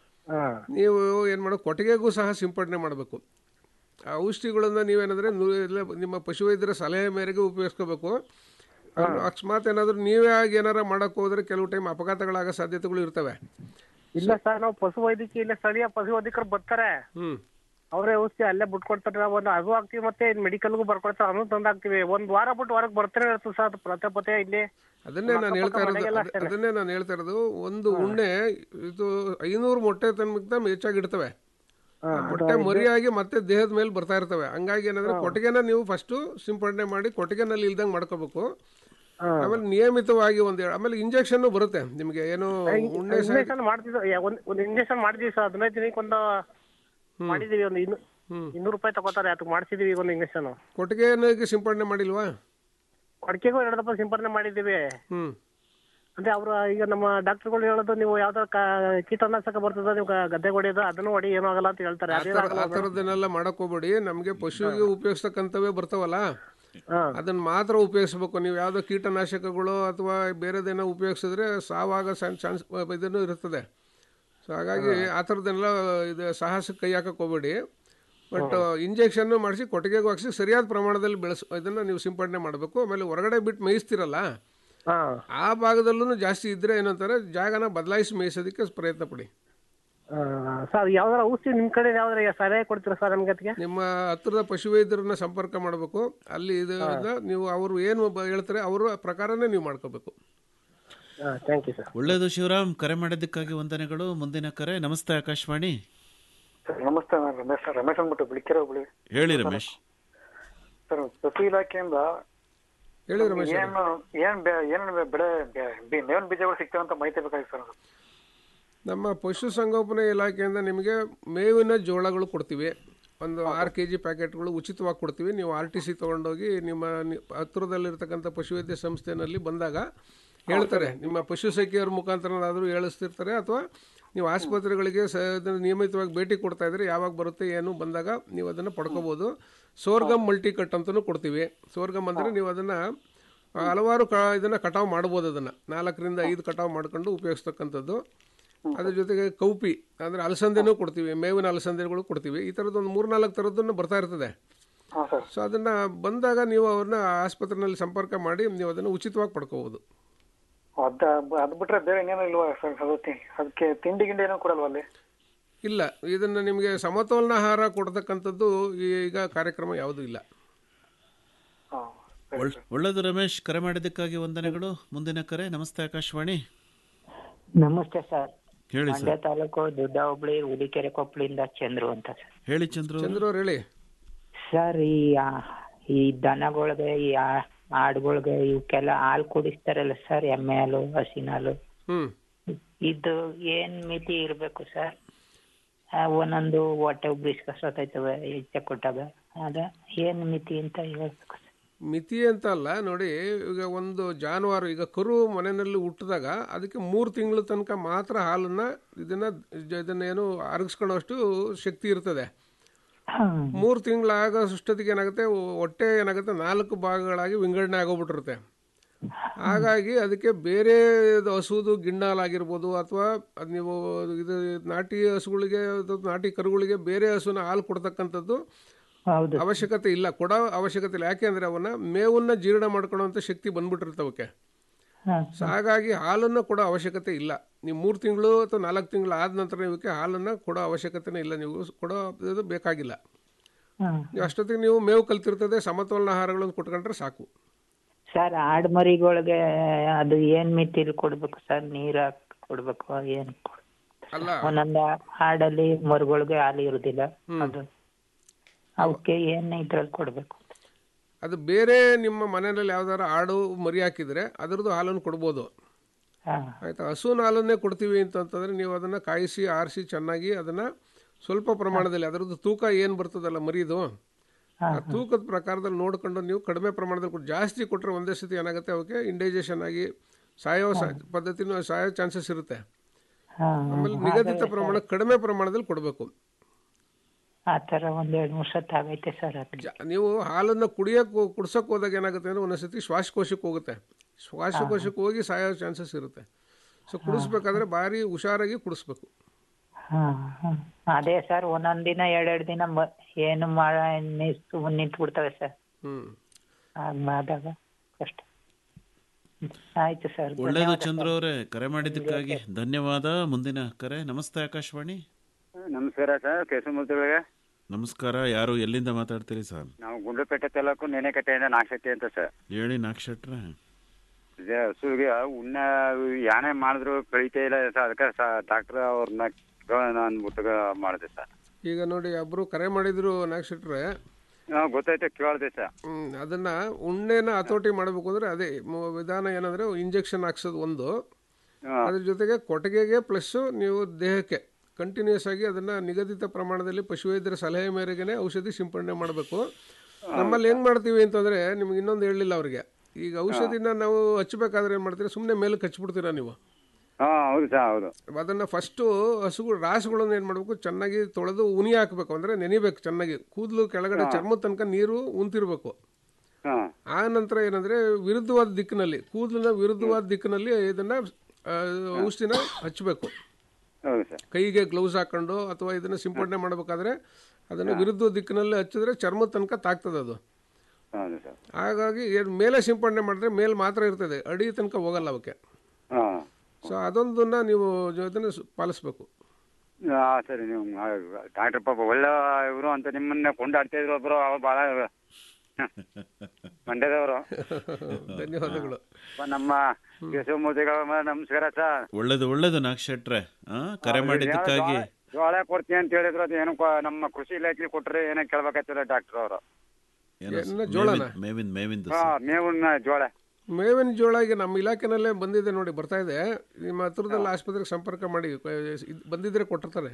ನೀವು ಏನು ಮಾಡೋ ಕೊಟ್ಟಿಗೆಗೂ ಸಹ ಸಿಂಪಡಣೆ ಮಾಡಬೇಕು ಆ ಔಷಧಿಗಳನ್ನ ನೀವೇನಂದ್ರೆ ನು- ಇಲ್ಲ ನಿಮ್ಮ ಪಶುವೈದ್ಯರ ಸಲಹೆ ಮೇರೆಗೆ ಉಪಯೋಗಿಸ್ಕೋಬೇಕು ಅಕಸ್ಮಾತ್ ಏನಾದ್ರು ನೀವೇ ಆಗಿ ಏನಾರ ಮಾಡಕ್ ಹೋದ್ರೆ ಕೆಲವು ಟೈಮ್ ಅಪಘಾತಗಳಾಗೋ ಸಾಧ್ಯತೆಗಳು ಇರ್ತವೆ ಇಲ್ಲ ಸರ್ ನಾವು ಪಶು ವೈದ್ಯಕೀಯ ಇಲ್ಲ ಸ್ಥಳೀಯ ಪಶು ವೈದ್ಯಕರು ಬರ್ತಾರೆ ಹ್ಮ್ ಅವರೇ ಔಷಧಿ ಅಲ್ಲೇ ಬಿಟ್ಕೊಡ್ತಾರೆ ನಾವು ಒಂದು ಅದು ಹಾಕ್ತಿವಿ ಮತ್ತೆ ಮೆಡಿಕಲ್ಗೂ ಬರ್ಕೊಡ್ತಾರೆ ಅದನ್ನು ತಂದು ಹಾಕ್ತಿವಿ ಒಂದ್ ವಾರ ಬಿಟ್ಟು ಹೊರಗೆ ಬರ್ತಾನೆ ಇರ್ತದೆ ಸರ್ ಅದು ಪ್ರತೆ ಪತೆ ಇಲ್ಲಿ ಅದನ್ನೇ ನಾನು ಹೇಳ್ತಾ ಇರೋದು ಮನೆಗೆಲ್ಲ ಅದ್- ಅದನ್ನೇ ನಾನು ಹೇಳ್ತಾ ಇರೋದು ಒಂದು ಉಣ್ಣೆ ಇದು ಐನೂರು ಮೊಟ್ಟೆ ತನಕ ಹೆಚ್ಚಾಗಿ ಇಡ್ತವೆ ಆ ಮೊಟ್ಟೆ ಮರಿಯಾಗಿ ಮತ್ತೆ ದೇಹದ ಮೇಲೆ ಬರ್ತಾ ಇರ್ತವೆ ಹಂಗಾಗಿ ಏನಂದ್ರೆ ಕೊಟ್ಟಿಗೆನ ನೀವು ಫಸ್ಟ್ ಸಿಂಪಡಣೆ ಮಾಡಿ ಕೊಟ್ಟಿಗೆನಲ್ಲಿ ಇಲ್ದಂಗೆ ಮಾಡ್ಕೋಬೇಕು ಆಮೇಲೆ ನಿಯಮಿತವಾಗಿ ಒಂದು ಆಮೇಲೆ ಇಂಜೆಕ್ಷನ್ ಬರುತ್ತೆ ನಿಮಗೆ ಏನು ಉಣ್ಣೆ ಸಾಯ- ಇಂಜೆಕ್ಷನ್ ಮಾಡ್ತಿದ್ವಿ ಯಾ- ಒಂದ್ ಒಂದು ಇಂಜೆಕ್ಷನ್ ಮಾಡಿದ್ವಿ ಸರ್ ಹದಿನೈದು ದಿನಕ್ಕೆ ಒಂದು ಮಾಡಿದೀವಿ ಒಂದು ಇನ್ನು ಇನ್ನೂರು ರೂಪಾಯಿ ತಗೋತಾರೆ ಅದಕ್ಕೆ ಮಾಡಿಸಿದೀವಿ ಈಗ ಒಂದು ಇಂಜೆಕ್ಷನ್ ಕೊಟ್ಟಿಗೆಗೆ ಸಿಂಪಡಣೆ ಮಾಡಿಲ್ವಾ ಕೊಡಕೆಗೂ ಎರಡು ದಪ್ಪ ಸಿಂಪರಣೆ ಮಾಡಿದ್ದೀವಿ ಹ್ಮ್ ಅಂದ್ರೆ ಅವ್ರು ಈಗ ನಮ್ಮ ಡಾಕ್ಟರ್ಗಳು ಹೇಳೋದು ನೀವು ಯಾವ್ದಾರ ಕಾ- ಕೀಟನಾಶಕ ಬರ್ತದ ನೀವು ಗ- ಗದ್ದೆಗೆ ಹೊಡೆಯೋದು ಅದನ್ನು ಹೊಡಿ ಏನೂ ಆಗಲ್ಲ ಅಂತ ಹೇಳ್ತಾರೆ ಆ ಅದೇ ಥರ- ಆ ಥರದ್ದನ್ನೆಲ್ಲ ಮಾಡಕ್ ಹೋಗ್ಬೇಡಿ ನಮ್ಗೆ ಪಶುವಿಗೆ ಉಪಯೋಗಿಸ್ತಕ್ಕಂಥವೇ ಬರ್ತಾವಲ್ಲ ಅದನ್ನ ಮಾತ್ರ ಉಪಯೋಗಿಸ್ಬೇಕು ನೀವು ಯಾವ್ದೋ ಕೀಟನಾಶಕಗಳು ಅಥವಾ ಬೇರೆದೇನೋ ಉಪಯೋಗಿಸಿದ್ರೆ ಸಾವಾಗ ಚಾನ್ಸ್ ಇದನ್ನು ಇರ್ತದೆ ಸೊ ಹಾಗಾಗಿ ಆ ಥರದ್ದನ್ನೆಲ್ಲ ಇದು ಸಾಹಸಕ್ಕೆ ಕೈ ಹಾಕಕ್ ಹೋಗ್ಬೇಡಿ ಬಟ್ ಇಂಜೆಕ್ಷನ್ ಮಾಡಿಸಿ ಕೊಟ್ಟಿಗೆಗೂ ಹಾಕ್ಸಿ ಸರಿಯಾದ ಪ್ರಮಾಣದಲ್ಲಿ ಬೆಳೆಸ್ ಇದನ್ನ ನೀವು ಸಿಂಪಡಣೆ ಮಾಡಬೇಕು ಆಮೇಲೆ ಹೊರಗಡೆ ಬಿಟ್ಟು ಮೇಯಿಸ್ತಿರಲ್ಲ ಆ ಭಾಗದಲ್ಲೂ ಜಾಸ್ತಿ ಇದ್ರೆ ಏನಂತಾರೆ ಜಾಗನ ಬದಲಾಯಿಸಿ ಮೇಯಿಸೋದಕ್ಕೆ ಪ್ರಯತ್ನ ಪಡಿ ಸರ್ ಯಾವ್ದಾರ ಔಷಧಿ ನಿಮ್ ಕಡೆ ಯಾವ್ದಾರ ಸಲಹೆ ಕೊಡ್ತೀರಾ ಸರ್ ನಮ್ಗೆ ಅದಕ್ಕೆ ನಿಮ್ಮ ಹತ್ತಿರದ ಪಶುವೈದ್ಯರನ್ನ ಸಂಪರ್ಕ ಮಾಡಬೇಕು ಅಲ್ಲಿ ಇದು ಇದನ್ನ ನೀವು ಅವರು ಏನು ಬ- ಹೇಳ್ತಾರೆ ಅವರ ಪ್ರಕಾರನೇ ನೀವು ಮಾಡ್ಕೋಬೇಕು ಥ್ಯಾಂಕ್ ಯು ಸರ್ ಒಳ್ಳೆಯದು ಶಿವರಾಮ್ ಕರೆ ಮಾಡಿದ್ದಕ್ಕಾಗಿ ವಂದನೆಗಳು ಮುಂದಿನ ಕರೆ ನಮಸ್ತೆ ಆಕಾಶವಾಣಿ ಸರ್ ನಮಸ್ತೆ ನಾನು ರಮೇಶ್ ರಮೇಶ್ ಅಂದ್ಬಿಟ್ಟು ಬಿಳಿಕೆರೆ ಹುಬ್ಳಿ ಹೇಳಿ ರಮೇಶ್ ಸರ್ ಕೃಷಿ ಇಲಾಖೆಯಿಂದ ಹೇಳಿ ರಮೇಶ್ ಅವ್ರೆ. ಏನು ಏನ್ ಬೆ- ಏನ್ ಬೆ- ಬೆಳೆ ಬೆ- ಬಿ- ಮೇವಿನ ಬೀಜಗಳು ಸಿಗ್ತವೆ ಅಂತ ಮಾಹಿತಿ ಬೇಕಾಗಿತ್ತು ಸರ್ ನಮ್ಮ ಪಶು ಸಂಗೋಪನೆ ಇಲಾಖೆಯಿಂದ ನಿಮಗೆ ಮೇವಿನ ಜೋಳಗಳು ಕೊಡ್ತೀವಿ ಒಂದು ಆರು ಕೆ ಜಿ ಪ್ಯಾಕೆಟ್ಗಳು ಉಚಿತವಾಗಿ ಕೊಡ್ತೀವಿ ನೀವು ಆರ್ ಟಿ ಸಿ ತೊಗೊಂಡೋಗಿ ನಿಮ್ಮ ನಿ- ಹತ್ತಿರದಲ್ಲಿರ್ತಕ್ಕಂಥ ಪಶುವೈದ್ಯ ಸಂಸ್ಥೆನಲ್ಲಿ ಬಂದಾಗ ಹೇಳ್ತಾರೆ ನಿಮ್ಮ ಪಶು ಸಖಿಯರ ಮುಖಾಂತರನಾದರೂ ಹೇಳಿಸ್ತಿರ್ತಾರೆ ಅಥವಾ ನೀವು ಆಸ್ಪತ್ರೆಗಳಿಗೆ ಸ ಅದನ್ನ ನಿಯಮಿತವಾಗಿ ಭೇಟಿ ಕೊಡ್ತಾ ಇದ್ರೆ ಯಾವಾಗ ಬರುತ್ತೆ ಏನು ಬಂದಾಗ ನೀವು ಅದನ್ನು ಪಡ್ಕೋಬೋದು ಸೋರ್ಗಮ್ ಮಲ್ಟಿ ಕಟ್ ಅಂತಲೂ ಕೊಡ್ತೀವಿ ಸೋರ್ಗಮ್ ಅಂದರೆ ನೀವು ಅದನ್ನು ಹಲವಾರು ಕ ಇದನ್ನು ಕಟಾವು ಮಾಡ್ಬೋದು ಅದನ್ನು ನಾಲ್ಕರಿಂದ ಐದು ಕಟಾವು ಮಾಡ್ಕೊಂಡು ಉಪಯೋಗಿಸ್ತಕ್ಕಂಥದ್ದು ಅದ್ರ ಜೊತೆಗೆ ಕೌಪಿ ಅಂದರೆ ಅಲಸಂದೆನೂ ಕೊಡ್ತೀವಿ ಮೇವಿನ ಅಲಸಂದೆಗಳು ಕೊಡ್ತೀವಿ ಈ ಥರದ್ದು ಒಂದು ಮೂರ್ನಾಲ್ಕು ಥರದ್ದನ್ನು ಬರ್ತಾ ಇರ್ತದೆ ಸೊ ಅದನ್ನು ಬಂದಾಗ ನೀವು ಅವ್ರನ್ನ ಆಸ್ಪತ್ರೆಯಲ್ಲಿ ಸಂಪರ್ಕ ಮಾಡಿ ನೀವು ಅದನ್ನು ಉಚಿತವಾಗಿ ಪಡ್ಕೋಬೋದು ಅದ ಅದ್ ಬಿಟ್ರೆ ಬೇರೆ ಇನ್ನೇನೋ ಇಲ್ವಾ ಸರ್ ಅದು ತಿ- ಅದಕ್ಕೆ ತಿಂಡಿ ಗಿಂಡಿ ಏನೋ ಕೊಡಲ್ವಾ ಅಲ್ಲಿ ಇಲ್ಲ ಇದನ್ನು ನಿಮಗೆ ಸಮತೋಲನ ಆಹಾರ ಕೊಡ್ತಕ್ಕಂಥದ್ದು ಈಗ ಕಾರ್ಯಕ್ರಮ ಯಾವುದೂ ಇಲ್ಲ ಒಳ್- ಒಳ್ಳೆಯದು ರಮೇಶ್ ಕರೆ ಮಾಡಿದ್ದಕ್ಕಾಗಿ ವಂದನೆಗಳು ಮುಂದಿನ ಕರೆ ನಮಸ್ತೆ ಆಕಾಶವಾಣಿ ನಮಸ್ತೆ ಸರ್ ಹೇಳಿ ಮಂಡ್ಯ ಸರ್ ತಾಲೂಕು ದೊಡ್ಡ ಹುಬ್ಳಿ ಹುಲಿಕೆರೆ ಕೊಪ್ಪಳಿಂದ ಚಂದ್ರು ಅಂತ ಸರ್ ಹೇಳಿ ಚಂದ್ರು ಚಂದ್ರು ಅವ್ರು ಹೇಳಿ ಸರ್ ಈ ಆ, ಈ ದನಗಳಿಗೆ ಈ ಆ- ಆಡುಗಳಿಗೆ ಇವಕ್ಕೆಲ್ಲ ಹಾಲು ಕುಡಿಸ್ತಾರಲ್ಲ ಸರ್ ಎಮ್ಮೆ ಹಾಲು ಹಸಿನ ಹಾಲು ಹ್ಮ್ ಇದು ಏನ್ ಮಿತಿ ಇರ್ಬೇಕು ಸರ್ ಆ, ಒಂದೊಂದು ಹೊಟ್ಟೆ ಉಬ್ಬಿಸ್ಕೊಸೋತೈತವೆ ಹೆಚ್ಚೆ ಕೊಟ್ಟಾಗ ಅದ ಏನ್ ಮಿತಿ ಅಂತ ಹೇಳ್ಬೇಕು ಮಿತಿ ಅಂತ ಅಲ್ಲ ನೋಡಿ ಈಗ ಒಂದು ಜಾನುವಾರು ಈಗ ಕರು ಮನೆಯಲ್ಲಿ ಹುಟ್ಟಿದಾಗ ಅದಕ್ಕೆ ಮೂರು ತಿಂಗಳ ತನಕ ಮಾತ್ರ ಹಾಲನ್ನ ಇದನ್ನ ಇದನ್ನ ಏನು ಅರಗಿಸ್ಕೊಳ್ಳೋಷ್ಟು ಶಕ್ತಿ ಇರ್ತದೆ ಮೂರು ತಿಂಗಳಾಗೋಷ್ಟೊತ್ತಿಗೆ ಏನಾಗುತ್ತೆ ಹೊಟ್ಟೆ ಏನಾಗುತ್ತೆ ನಾಲ್ಕು ಭಾಗಗಳಾಗಿ ವಿಂಗಡಣೆ ಆಗೋಗ್ಬಿಟ್ಟಿರುತ್ತೆ ಹಾಗಾಗಿ ಅದಕ್ಕೆ ಬೇರೆ ಇದು ಹಸುದು ಗಿಣ್ಣಾಲಾಗಿರ್ಬೋದು ಅಥವಾ ಅದು ನೀವು ಇದು ನಾಟಿ ಹಸುಗಳಿಗೆ ಅಥವಾ ನಾಟಿ ಕರುಗಳಿಗೆ ಬೇರೆ ಹಸುನ ಹಾಲು ಕೊಡ್ತಕ್ಕಂಥದ್ದು ಹೌದು ಅವಶ್ಯಕತೆ ಇಲ್ಲ ಕೊಡೋ ಅವಶ್ಯಕತೆ ಇಲ್ಲ ಯಾಕೆಂದ್ರೆ ಅವನ್ನ ಮೇವನ್ನ ಜೀರ್ಣ ಮಾಡ್ಕೊಳ್ಳೋಂಥ ಶಕ್ತಿ ಬಂದ್ಬಿಟ್ಟಿರ್ತವಕ್ಕೆ ಸೊ ಹಾಗಾಗಿ ಹಾಲನ್ನು ಕೊಡೋ ಅವಶ್ಯಕತೆ ಇಲ್ಲ ನೀವು ಮೂರು ತಿಂಗಳು ಅಥವಾ ನಾಲ್ಕು ತಿಂಗಳು ಆದ ನಂತರ ಇವಕ್ಕೆ ಹಾಲನ್ನು ಕೊಡೋ ಅವಶ್ಯಕತೆನೇ ಇಲ್ಲ ನೀವು ಕೊಡೋ ಇದು ಬೇಕಾಗಿಲ್ಲ ನೀವು ಅಷ್ಟೊತ್ತಿಗೆ ನೀವು ಮೇವು ಕಲ್ತಿರ್ತದೆ ಸಮತೋಲನ ಆಹಾರಗಳನ್ನು ಕೊಟ್ಕೊಂಡ್ರೆ ಸಾಕು ಸರ್ ಆಡ್ ಮರಿಗಳಿಗೆ ಅದು ಏನ್ ಮಿತಿಲಿ ಕೊಡ್ಬೇಕು ಸರ್ ನೀರ್ ಹಾಕ್ ಕೊಡ್ಬೇಕು ಏನ್ ಕೊಡ್- ಅಲ್ಲ ಒಂದೊಂದು ಹಾಡಲ್ಲಿ ಮರುಗಳಿಗೆ ಹಾಲು ಇರುದಿಲ್ಲ ಅದು ಅವಕ್ಕೆ ಏನ್ ಇದ್ರಲ್ಲಿ ಕೊಡ್ಬೇಕು ಅದು ಬೇರೆ ನಿಮ್ಮ ಮನೆಯಲ್ಲಿ ಯಾವ್ದಾರ ಆಡು ಮರಿ ಹಾಕಿದ್ರೆ ಅದರದ್ದು ಹಾಲನ್ನು ಕೊಡ್ಬೋದು ಆಯ್ತಾ ಹಸುವಿನ ಹಾಲನ್ನೇ ಕೊಡ್ತೀವಿ ಅಂತಂತಂದ್ರೆ ನೀವು ಅದನ್ನ ಕಾಯಿಸಿ ಆರಿಸಿ ಚೆನ್ನಾಗಿ ಅದನ್ನ ಸ್ವಲ್ಪ ಪ್ರಮಾಣದಲ್ಲಿ ಅದರದ್ದು ತೂಕ ಏನು ಬರ್ತದಲ್ಲ ಮರಿದು ಆ ತೂಕದ ಪ್ರಕಾರದಲ್ಲಿ ನೋಡ್ಕೊಂಡು ನೀವು ಕಡಿಮೆ ಪ್ರಮಾಣದಲ್ಲಿ ಕೊಟ್ಟು ಜಾಸ್ತಿ ಕೊಟ್ಟರೆ ಒಂದೇ ಸತಿ ಏನಾಗುತ್ತೆ ಅವಕ್ಕೆ ಇಂಡೈಜೆಷನ್ ಆಗಿ ಸಾಯೋ ಸಾ- ಪದ್ಧತಿನೂ ಸಾಯೋ ಚಾನ್ಸಸ್ ಇರುತ್ತೆ ಆಮೇಲೆ ನಿಗದಿತ ಪ್ರಮಾಣ ಕಡಿಮೆ ಪ್ರಮಾಣದಲ್ಲಿ ಕೊಡಬೇಕು ಆ ತರ ಒಂದ್ ಎರಡ್ ಮೂರ್ ಸತ್ ಆಗೈತೆ ಸರ್ ಅದು ನೀವು ಹಾಲನ್ನು ಕುಡಿಯೋಕೆ ಕುಡ್ಸೋಕೆ ಹೋದಾಗ ಏನಾಗುತ್ತೆ ಅಂದರೆ ಒಂದೊಂದ್ಸತಿ ಶ್ವಾಸಕೋಶಕ್ಕೆ ಹೋಗುತ್ತೆ ಶ್ವಾಸಕೋಶಕ್ಕೆ ಹೋಗಿ ಸಾಯೋ ಚಾನ್ಸಸ್ ಇರುತ್ತೆ ಸೊ ಕುಡಿಸ್ಬೇಕಾದ್ರೆ ಭಾರಿ ಹುಷಾರಾಗಿ ಕುಡಿಸ್ಬೇಕು ಹಾ ಹಾ. ಅದೇ ಸರ್ ಒಂದೊಂದ್ ದಿನ ಎರಡೆರಡು ದಿನ ಮ- ಏನು ಮಾಡ ನಿಂತು ನಿಂತು ಬಿಡ್ತವೆ ಸರ್ ಹ್ಮ್ ಆದಾಗ ಕಷ್ಟ ಆಯ್ತು ಸರ್ ಒಳ್ಳೆಯದು ಚಂದ್ರು ಅವರೇ ಕರೆ ಮಾಡಿದ್ದಕ್ಕಾಗಿ ಧನ್ಯವಾದ ಮುಂದಿನ ಕರೆ ನಮಸ್ತೆ ಆಕಾಶವಾಣಿ ನಮಸ್ಕಾರ ಸರ್ ಕೇಶವಮೂರ್ತಿಗಳಿಗೆ ನಮಸ್ಕಾರ ಯಾರು ಎಲ್ಲಿಂದ ಮಾತಾಡ್ತೀರಿ ಸರ್ ನಾವು ಗುಂಡ್ಲುಪೇಟೆ ತಾಲೂಕು ನೆನೆಕಟ್ಟೆಯಿಂದ ನಾಗಶೆಟ್ಟಿ ಅಂತ ಸರ್ ಹೇಳಿ ನಾಕ್ಷಟ್ರೆ ಇದೇ ಹಸುವಿಗೆ ಉಣ್ಣ ಯಾನೇ ಮಾಡಿದ್ರು ಕಳೀತಾ ಇಲ್ಲ ಸರ್ ಅದಕ್ಕೆ ಡಾಕ್ಟರ್ ಅವ್ರನ್ನ ಕೇಳೋಣ ಅಂದ್ಬಿಟ್ಟು ಮಾಡಿದೆ ಸರ್ ಈಗ ನೋಡಿ ಒಬ್ಬರು ಕರೆ ಮಾಡಿದ್ರು ನಾಗಶೆಟ್ರೆ ಹಾ, ಗೊತ್ತಾಯ್ತು ಕೇಳ್ದೆ ಸರ್ ಹ್ಮ್, ಅದನ್ನ ಉಣ್ಣೆನ ಹತೋಟಿ ಮಾಡಬೇಕು ಅಂದ್ರೆ ಅದೇ ಮ- ವಿಧಾನ ಏನಂದ್ರೆ ಇಂಜೆಕ್ಷನ್ ಹಾಕ್ಸೋದು ಒಂದು ಅದ್ರ ಜೊತೆಗೆ ಕೊಟ್ಟಿಗೆಗೆ ಪ್ಲಸ್ ನೀವು ದೇಹಕ್ಕೆ ಕಂಟಿನ್ಯೂಸ್ ಆಗಿ ಅದನ್ನ ನಿಗದಿತ ಪ್ರಮಾಣದಲ್ಲಿ ಪಶುವೈದ್ಯರ ಸಲಹೆ ಮೇರೆಗೆ ಔಷಧಿ ಸಿಂಪಡಣೆ ಮಾಡಬೇಕು ನಮ್ಮಲ್ಲಿ ಹೆಂಗ್ ಮಾಡ್ತೀವಿ ಅಂತಂದ್ರೆ ನಿಮ್ಗೆ ಇನ್ನೊಂದು ಹೇಳಲಿಲ್ಲ ಅವ್ರಿಗೆ ಈಗ ಔಷಧಿನ ನಾವು ಹಚ್ಚಬೇಕಾದ್ರೆ ಏನು ಮಾಡ್ತೀರಾ ಸುಮ್ಮನೆ ಮೇಲಕ್ಕೆ ಹಚ್ಬಿಡ್ತೀರಾ ನೀವು ಹಾ ಹೌದು ಸರ್ ಹೌದು ಅದನ್ನು ಫಸ್ಟು ಹಸುಗಳು ರಾಸುಗಳನ್ನು ಏನು ಮಾಡಬೇಕು ಚೆನ್ನಾಗಿ ತೊಳೆದು ಉನಿ ಹಾಕಬೇಕು ಅಂದರೆ ನೆನಿಬೇಕು ಚೆನ್ನಾಗಿ ಕೂದಲು ಕೆಳಗಡೆ ಹಾ. ಚರ್ಮದ ತನಕ ನೀರು ಉಂತಿರ್ಬೇಕು ಹಾ ಆ ನಂತರ ಏನಂದರೆ ವಿರುದ್ಧವಾದ ದಿಕ್ಕಿನಲ್ಲಿ ಕೂದಲಿನ ವಿರುದ್ಧವಾದ ದಿಕ್ಕಿನಲ್ಲಿ ಇದನ್ನು ಔಷಧಿನ ಹಚ್ಚಬೇಕು ಹೌದು ಸರ್ ಕೈಗೆ ಗ್ಲೌಸ್ ಹಾಕೊಂಡು ಅಥವಾ ಇದನ್ನು ಸಿಂಪಡಣೆ ಮಾಡಬೇಕಾದ್ರೆ ಅದನ್ನು ವಿರುದ್ಧ ದಿಕ್ಕಿನಲ್ಲಿ ಹಚ್ಚಿದ್ರೆ ಚರ್ಮದ ತನಕ ತಾಗ್ತದೆ ಅದು ಹೌದು ಸರ್ ಹಾಗಾಗಿ ಏನ್ ಮೇಲೆ ಸಿಂಪಡಣೆ ಮಾಡಿದ್ರೆ ಮೇಲೆ ಮಾತ್ರ ಇರ್ತದೆ ಅಡಿ ತನಕ ಹೋಗಲ್ಲ ಅವಕ್ಕೆ ಹಾ ಸೊ ಅದೊಂದನ್ನ ನೀವು ಜೊತೆ ಪಾಲಿಸ್ಬೇಕು ಹಾ ಸರಿ ನೀವು ಡಾಕ್ಟರ್ ಪಾಪ ಒಳ್ಳೆ ಇವರು ಅಂತ ನಿಮ್ಮನ್ನ ಕೊಂಡಾಡ್ತಾ ಇದ್ರು ಒಬ್ರು ಅವ್ರು ಬಹಳ ಮಂಡ್ಯದವರು ಧನ್ಯವಾದಗಳು ಪ- ನಮ್ಮ ಕೇಶವಮೂರ್ತಿಗಳ ನಮಸ್ಕಾರ ಸರ್ ಒಳ್ಳೇದು ಒಳ್ಳೇದು ನಾಗ್ ಶೆಟ್ರೆ ಆ, ಕರೆ ಮಾಡಿದ್ದಕ್ಕಾಗಿ ಜೋಳ ಕೊಡ್ತೀನಿ ಅಂತ ಹೇಳಿದ್ರು ಅದು ಏನೋ ಕೊ- ನಮ್ಮ ಕೃಷಿ ಇಲಾಖೆ ಕೊಟ್ರೆ ಏನೋ ಕೇಳ್ಬೇಕಾಗ್ತದೆ ಡಾಕ್ಟರ್ ಅವರು ಏನೋ ಏನ್ನ ಜೋಳನ? ಮೇವಿನ ಮೇವಿಂದು ಹಾ ಮೇವಿನ ಜೋಳ ಮೇವಿನ ಜೋಳ ಈಗ ನಮ್ಮ ಇಲಾಖೆನಲ್ಲೇ ಬಂದಿದೆ ನೋಡಿ ಬರ್ತಾ ಇದೆ ನಿಮ್ಮ ಹತ್ರದಲ್ಲಿ ಆಸ್ಪತ್ರೆಗೆ ಸಂಪರ್ಕ ಮಾಡಿ ಇದ್ ಬಂದಿದ್ರೆ ಕೊಟ್ಟಿರ್ತಾರೆ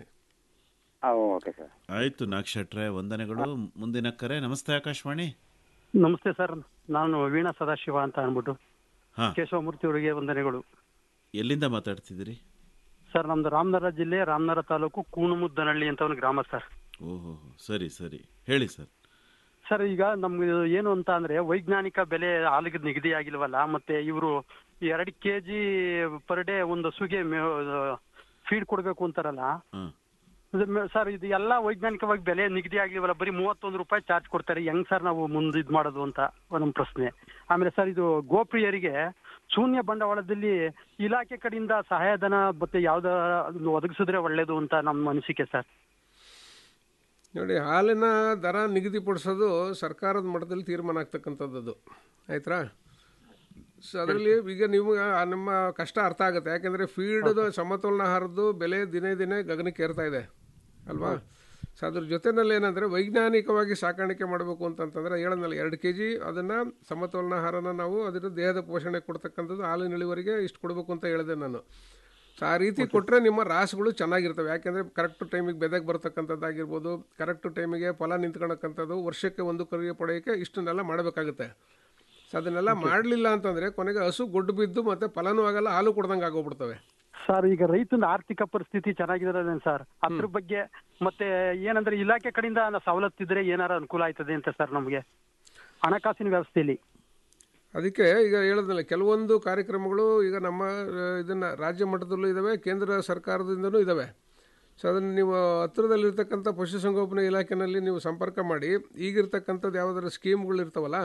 ಓಕೆ ಸರ್ ಆಯ್ತು ನಾಗ್ ಶೆಟ್ರೆ ವಂದನೆಗಳು ಮುಂದಿನ ಕರೆ ನಮಸ್ತೆ ಆಕಾಶವಾಣಿ ನಮಸ್ತೆ ಸರ್ ನಾನು ವೀಣಾ ಸದಾಶಿವ ಅಂತ ಅಂದ್ಬಿಟ್ಟು ಹಾ ಕೇಶವಮೂರ್ತಿ ಅವರಿಗೆ ವಂದನೆಗಳು ಎಲ್ಲಿಂದ ಮಾತಾಡ್ತಿದ್ದೀರಿ ಸರ್ ನಮ್ದು ರಾಮನಗರ ಜಿಲ್ಲೆ ರಾಮನಗರ ತಾಲೂಕು ಕೂಣುಮುದ್ದನಹಳ್ಳಿ ಅಂತ ಒಂದು ಗ್ರಾಮ ಸರ್ ಓಹೋ ಸರಿ ಸರಿ ಹೇಳಿ ಸರ್ ಸರ್ ಈಗ ನಮ್ಗೆ ಏನು ಅಂತ ಅಂದ್ರೆ ವೈಜ್ಞಾನಿಕ ಬೆಲೆ ಹಾಲಿಗೆ ನಿಗದಿ ಆಗಿಲ್ವಲ್ಲ ಮತ್ತೆ ಇವರು ಎರಡು ಕೆ ಜಿ ಪರ್ ಡೇ ಒಂದು ಹಸುಗೆ ಫೀಡ್ ಕೊಡ್ಬೇಕು ಅಂತಾರಲ್ಲ ಹ್ಮ್. ಇದು ಮೆ- ಸರ್ ಇದು ಎಲ್ಲ ವೈಜ್ಞಾನಿಕವಾಗಿ ಬೆಲೆ ನಿಗದಿ ಆಗ್ಲಿವಲ್ಲ ಬರೀ ಮೂವತ್ತೊಂದು ರೂಪಾಯಿ ಚಾರ್ಜ್ ಕೊಡ್ತಾರೆ ಹೆಂಗ್ ಸರ್ ನಾವು ಮುಂದೆ ಇದು ಮಾಡೋದು ಅಂತ ನಮ್ಮ ಪ್ರಶ್ನೆ ಆಮೇಲೆ ಸರ್ ಇದು ಗೋಪ್ರಿಯರಿಗೆ ಶೂನ್ಯ ಬಂಡವಾಳದಲ್ಲಿ ಇಲಾಖೆ ಕಡೆಯಿಂದ ಸಹಾಯಧನ ಮತ್ತೆ ಯಾವ್ದ ಒದಗಿಸಿದ್ರೆ ಒಳ್ಳೇದು ಅಂತ ನಮ್ಮ ಅನಿಸಿಕೆ ಸರ್ ನೋಡಿ ಹಾಲಿನ ದರ ನಿಗದಿಪಡಿಸೋದು ಸರ್ಕಾರದ ಮಟ್ಟದಲ್ಲಿ ತೀರ್ಮಾನ ಆಗ್ತಕ್ಕಂಥದ್ದು ಅದು ಆಯ್ತಾ ಸೊ ಅದರಲ್ಲಿ ಈಗ ನಿಮ್ಗೆ ಆ ನಿಮ್ಮ ಕಷ್ಟ ಅರ್ಥ ಆಗುತ್ತೆ ಯಾಕೆಂದರೆ ಫೀಡ್ದು ಸಮತೋಲನ ಆಹಾರದ್ದು ಬೆಲೆ ದಿನೇ ದಿನೇ ಗಗನಕ್ಕೆ ಏರ್ತಾ ಇದೆ ಅಲ್ವಾ ಸೊ ಅದ್ರ ಜೊತೆನಲ್ಲಿ ಏನಂದರೆ ವೈಜ್ಞಾನಿಕವಾಗಿ ಸಾಕಾಣಿಕೆ ಮಾಡಬೇಕು ಅಂತಂತಂದರೆ ಹೇಳೋದಲ್ಲ ಎರಡು ಕೆ ಜಿ ಅದನ್ನು ಸಮತೋಲನ ಆಹಾರನ ನಾವು ಅದರ ದೇಹದ ಪೋಷಣೆ ಕೊಡ್ತಕ್ಕಂಥದ್ದು ಹಾಲಿನ ಇಳುವರಿಗೆ ಇಷ್ಟು ಕೊಡಬೇಕು ಅಂತ ಹೇಳಿದೆ ನಾನು ಸೊ ಆ ರೀತಿ ಕೊಟ್ಟರೆ ನಿಮ್ಮ ರಾಸುಗಳು ಚೆನ್ನಾಗಿರ್ತವೆ ಯಾಕೆಂದರೆ ಕರೆಕ್ಟ್ ಟೈಮಿಗೆ ಬೆದಕ್ಕೆ ಬರ್ತಕ್ಕಂಥದ್ದಾಗಿರ್ಬೋದು ಕರೆಕ್ಟ್ ಟೈಮಿಗೆ ಫಲ ನಿಂತ್ಕೊಳಕ್ಕಂಥದ್ದು ವರ್ಷಕ್ಕೆ ಒಂದು ಕರಿಗೆ ಪಡೆಯೋಕ್ಕೆ ಇಷ್ಟನ್ನೆಲ್ಲ ಮಾಡಬೇಕಾಗುತ್ತೆ ಸೊ ಅದನ್ನೆಲ್ಲ ಮಾಡಲಿಲ್ಲ ಅಂತಂದರೆ ಕೊನೆಗೆ ಹಸು ಗೊಡ್ಡು ಬಿದ್ದು ಮತ್ತು ಫಲನೂ ಆಗಲ್ಲ ಹಾಲು ಕೊಡ್ದಂಗೆ ಆಗೋಗ್ಬಿಡ್ತವೆ ಸರ್ ಈಗ ರೈತನ ಆರ್ಥಿಕ ಪರಿಸ್ಥಿತಿ ಚೆನ್ನಾಗಿರೋದೇ ಸರ್ ಅದ್ರ ಬಗ್ಗೆ ಮತ್ತೆ ಏನಂದ್ರೆ ಇಲಾಖೆ ಕಡೆಯಿಂದ ಸವಲತ್ತಿದ್ರೆ ಏನಾರ ಅನುಕೂಲ ಆಯ್ತದೆ ಅಂತ ಸರ್ ನಮಗೆ ಹಣಕಾಸಿನ ವ್ಯವಸ್ಥೆಯಲ್ಲಿ ಅದಕ್ಕೆ ಈಗ ಹೇಳೋದಲ್ಲ ಕೆಲವೊಂದು ಕಾರ್ಯಕ್ರಮಗಳು ಈಗ ನಮ್ಮ ಆ, ಇದನ್ನ ರಾಜ್ಯ ಮಟ್ಟದಲ್ಲೂ ಇದ್ದಾವೆ ಕೇಂದ್ರ ಸರ್ಕಾರದಿಂದನೂ ಇದ್ದಾವೆ ಸೊ ಅದನ್ನು ನೀವು ಹತ್ತಿರದಲ್ಲಿರ್ತಕ್ಕಂಥ ಪಶುಸಂಗೋಪನಾ ಇಲಾಖೆನಲ್ಲಿ ನೀವು ಸಂಪರ್ಕ ಮಾಡಿ ಈಗಿರ್ತಕ್ಕಂಥದ್ದು ಯಾವುದಾದ್ರು ಸ್ಕೀಮ್ಗಳು ಇರ್ತಾವಲ್ಲ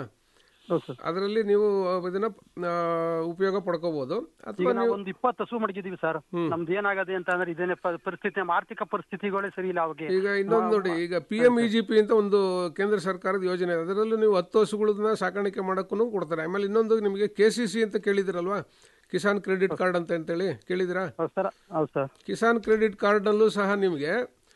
ಅದರಲ್ಲಿ ನೀವು ಇದನ್ನ ಆ, ಉಪಯೋಗ ಪಡ್ಕೋಬಹುದು ಈಗ ಅಥವಾ ನಾವು ನೀವು ಒಂದು ಇಪ್ಪತ್ತು ಹಸು ಮಡಗಿದೀವಿ ಸರ್ ನಮ್ದು ಏನಾಗದೆ ಅಂತ ಅಂದ್ರೆ ಇದೇನೆ ಪ- ಪರಿಸ್ಥಿತಿ ನಮ್ಮ ಆರ್ಥಿಕ ಪರಿಸ್ಥಿತಿಗಳೇ ಸರಿ ಇಲ್ಲ ಅವಾಗ ಈಗ ಇನ್ನೊಂದು ನೋಡಿ ಈಗ P M E G P ಅಂತ ಒಂದು ಕೇಂದ್ರ ಸರ್ಕಾರದ ಯೋಜನೆ ಇದೆ ಅದರಲ್ಲೂ ನೀವು ಹತ್ತು ಹಸುಗಳನ್ನ ಸಾಕಾಣಿಕೆ ಮಾಡೋಕ್ಕೂ ಕೊಡ್ತಾರೆ ಆಮೇಲೆ ಇನ್ನೊಂದು ನಿಮಗೆ ಕೆ ಸಿ ಸಿ ಅಂತ ಕೇಳಿದಿರಲ್ವಾ ಕಿಸಾನ್ ಕ್ರೆಡಿಟ್ ಕಾರ್ಡ್ ಅಂತ ಅಂತೇಳಿ ಕೇಳಿದಿರಾ ಸರ್ ಹೌದು ಸರ್ ಕಿಸಾನ್ ಕ್ರೆಡಿಟ್ ಕಾರ್ಡ್ನಲ್ಲೂ ಸಹ ನಿಮಗೆ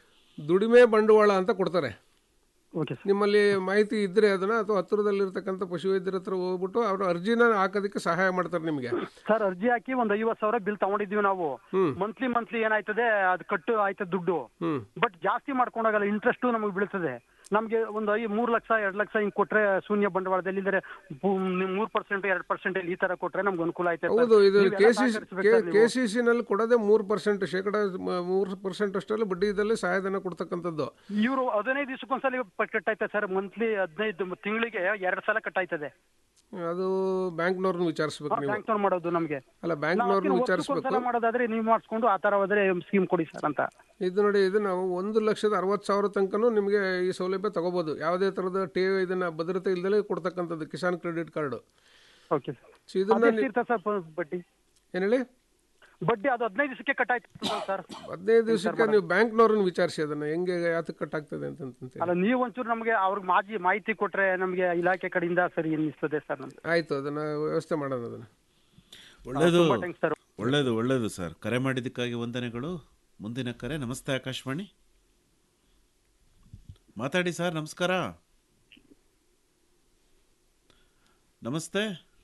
ದುಡಿಮೆ ಬಂಡವಾಳ ಅಂತ ಕೊಡ್ತಾರೆ ಓಕೆ ನಿಮ್ಮಲ್ಲಿ ಮಾಹಿತಿ ಇದ್ರೆ ಅದನ್ನ ಅಥವಾ ಹತ್ತಿರದಲ್ಲಿರ್ತಕ್ಕಂಥ ಪಶುವೈದ್ಯರ ಹತ್ರ ಹೋಗ್ಬಿಟ್ಟು ಅವರು ಅರ್ಜಿನ ಹಾಕೋದಕ್ಕೆ ಸಹಾಯ ಮಾಡ್ತಾರೆ ನಿಮಗೆ ಸರ್ ಅರ್ಜಿ ಹಾಕಿ ಒಂದ್ ಐವತ್ ಸಾವಿರ ಬಿಲ್ ತಗೊಂಡಿದೀವಿ ನಾವು ಮಂತ್ಲಿ ಮಂತ್ಲಿ ಏನಾಯ್ತದೆ ಅದು ಕಟ್ಟು ಆಯ್ತದೆ ದುಡ್ಡು ಹ್ಮ್ ಬಟ್ ಜಾಸ್ತಿ ಮಾಡ್ಕೊಂಡಾಗಲ್ಲ ಇಂಟ್ರೆಸ್ಟ್ ನಮಗೆ ಬೀಳ್ತದೆ ನಮ್ಗೆ ಒಂದು ಐ ಮೂರ್ ಲಕ್ಷ ಎರಡ್ ಲಕ್ಷ ಹಿಂಗ್ ಕೊಟ್ರೆ ಶೂನ್ಯ ಬಂಡವಾಳದಲ್ಲಿ ಇದ್ರೆ ಮೂರ್ ಪರ್ಸೆಂಟ್ ಎರಡ್ ಪರ್ಸೆಂಟ್ ಈ ತರ ಕೊಟ್ರೆ ನಮ್ಗೆ ಅನುಕೂಲ ಆಯ್ತದೆ ಸರ್. ಹೌದು ಇದು ನೀವೆಲ್ಲ ಕೆ ಸಿ ಸಹಕರಿಸ್ಬೇಕು ಸರ್ ಕೆ ನೀವು. ಸಿ ಸಿನಲ್ಲಿ ಕೊಡೋದೇ ಮೂರು ಪರ್ಸೆಂಟ್ ಶೇಕಡ ಮೂರು ಪರ್ಸೆಂಟ್ ಅಷ್ಟರಲ್ಲಿ ಬಡ್ಡಿದಲ್ಲಿ ಸಹಾಯಧನ ಕೊಡ್ತಕ್ಕಂಥದ್ದು ಇವರು ಹದಿನೈದು ದಿವಸಕ್ಕೊಂದ್ಸಲ ಕಟ್ಟಾಯ್ತದೆ ಸರ್ ಮಂತ್ಲಿ ಹದಿನೈದು ತಿಂಗಳಿಗೆ ಎರಡ್ ಸಲ ಕಟ್ಟಾಯ್ತದೆ ಅದು ಬ್ಯಾಂಕ್ನವ್ರನ್ನ ವಿಚಾರಿಸ್ಬೇಕು ನೀವು ಬ್ಯಾಂಕ್ ಮಾಡೋದು ನಮ್ಗೆ ಅಲ್ಲ ಬ್ಯಾಂಕ್ನವ್ರನ್ನ ನಾವು ವಿಚಾರಿಸ್ಬೇಕು ವರ್ಷಕ್ಕೊಂದ್ಸಲ ಮಾಡೋದಾದ್ರೆ ನೀವು ಮಾಡಿಸ್ಕೊಂಡು ಆ ತರ ಹೋದ್ರೆ ಸ್ಕೀಮ್ ಕೊಡಿ ಸರ್ ಅಂತ ಇದು ನೋಡಿ ಇದು ನಾವು ಒಂದು ಲಕ್ಷದ ಅರವತ್ತು ಸಾವಿರ ತನಕನೂ ನಿಮಗೆ ಈ ಸೌಲಭ್ಯ ತಗೋಬಹುದು ಯಾವುದೇ ಥರದ ಟೇ ಇದನ್ನ ಭದ್ರತೆ ಇಲ್ದಲೇ ಕೊಡ್ತಕ್ಕಂಥದ್ದು Kisan credit card okay so ಇದನ್ನ ಅದೆಷ್ಟು ಇರ್ತದೆ ಸರ್ ಪ- ಬಡ್ಡಿ ಏನ್ ಹೇಳಿ ಬಡ್ಡಿ ಅದು ಹದಿನೈದು ದಿವಸಕ್ಕೆ ಕಟ್ಟಾಯ್ತು ಸರ್ ಹದಿನೈದು ದಿವಸಕ್ಕೆ ನೀವು ಬ್ಯಾಂಕ್ನವ್ರನ್ನ ವಿಚಾರಿಸಿ ಅದನ್ನ ಹೆಂಗೆ ಯಾತಕ್ಕೆ ಕಟ್ ಆಗ್ತದೆ ಅಂತಂತ ಅಲ್ಲ ನೀವು ಒಂಚೂರು ನಮಗೆ ಅವ್ರಿಗೆ ಮಾಜಿ ಮಾಹಿತಿ ಕೊಟ್ರೆ ನಮಗೆ ಇಲಾಖೆ ಕಡೆಯಿಂದ ಸರಿ ಅನ್ನಿಸ್ತದೆ ಸರ್ ನಮ್ಗೆ ಆಯ್ತು ಅದನ್ನ ವ್ಯವಸ್ಥೆ ಮಾಡೋಣ ಅದನ್ನ ಒಳ್ಳೇದು ತುಂಬಾ thanks sir. ಒಳ್ಳೇದು ಒಳ್ಳೇದು ಸರ್ ಕರೆ ಮಾಡಿದ್ದಕ್ಕಾಗಿ ವಂದನೆಗಳು ಮುಂದಿನ ಕರೆ ನಮಸ್ತೆ ಆಕಾಶವಾಣಿ ಮಾತಾಡಿ ಸರ್ ನಮಸ್ಕಾರ ನಮಸ್ತೆ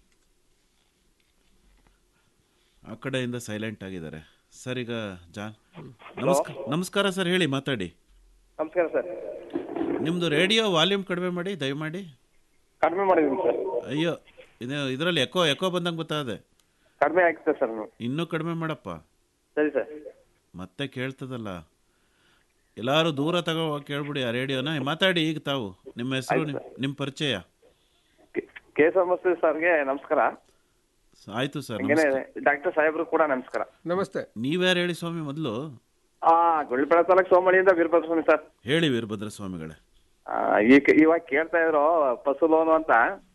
ಆ ಕಡೆಯಿಂದ ಸೈಲೆಂಟ್ ಆಗಿದ್ದಾರೆ ಸರ್ ಈಗ ಜಾನ್ ನಮಸ್ಕಾರ ನಮಸ್ಕಾರ ಸರ್ ಹೇಳಿ ಮಾತಾಡಿ ನಮಸ್ಕಾರ ಸರ್ ನಿಮ್ಮದು ರೇಡಿಯೋ ವಾಲ್ಯೂಮ್ ಕಡಿಮೆ ಮಾಡಿ ದಯಮಾಡಿ ಕಡಿಮೆ ಮಾಡಿದ್ದೀನಿ ಸರ್ ಅಯ್ಯೋ ಇದು ಇದರಲ್ಲಿ ಎಕೋ ಎಕೋ ಬಂದಂಗೆ ಗೊತ್ತಾದೆ ಕಡಿಮೆ ಆಗ್ತದೆ ಸರ್ ನೀವು ಇನ್ನೂ ಕಡಿಮೆ ಮಾಡಪ್ಪ ಸರಿ ಸರ್ ಮತ್ತೆ ಕೇಳ್ತದಲ್ಲ ಎಲ್ಲಾರು ದೂರ ತಗೋ ಕೇಳ್ಬಿಡಿ ಆ ರೇಡಿಯೋನ ಮಾತಾಡಿ ಈಗ ತಾವು ನಿಮ್ಮ ಹೆಸರು ಆಯ್ತು ನಿಮ್ಮ ಪರಿಚಯ ಕೆ ಎಸ್ ಮಸ್ತಿ ಸರ್ಗೆ ನಮಸ್ಕಾರ ಆಯ್ತು ಸರ್ ಹಂಗೇನೆ ಡಾಕ್ಟರ್ ಸಾಹೇಬ್ರು ಕೂಡ ನಮಸ್ಕಾರ ನಮಸ್ತೆ ನೀವ್ಯಾರು ಹೇಳಿ ಸ್ವಾಮಿ ಮೊದಲು ಆ ಗುಳ್ಳಿಪೇಡ ತಾಲೂಕ್ ಸೋಮಳಿಯಿಂದ ವೀರಭದ್ರ ಸ್ವಾಮಿ ಸರ್ ಹೇಳಿ ವೀರಭದ್ರ ಸ್ವಾಮಿಗಳೇ ಆ, ಈಗ ಇವಾಗ ಕೇಳ್ತಾ ಇದ್ರು ಪಸು ಲೋನು ಅಂತ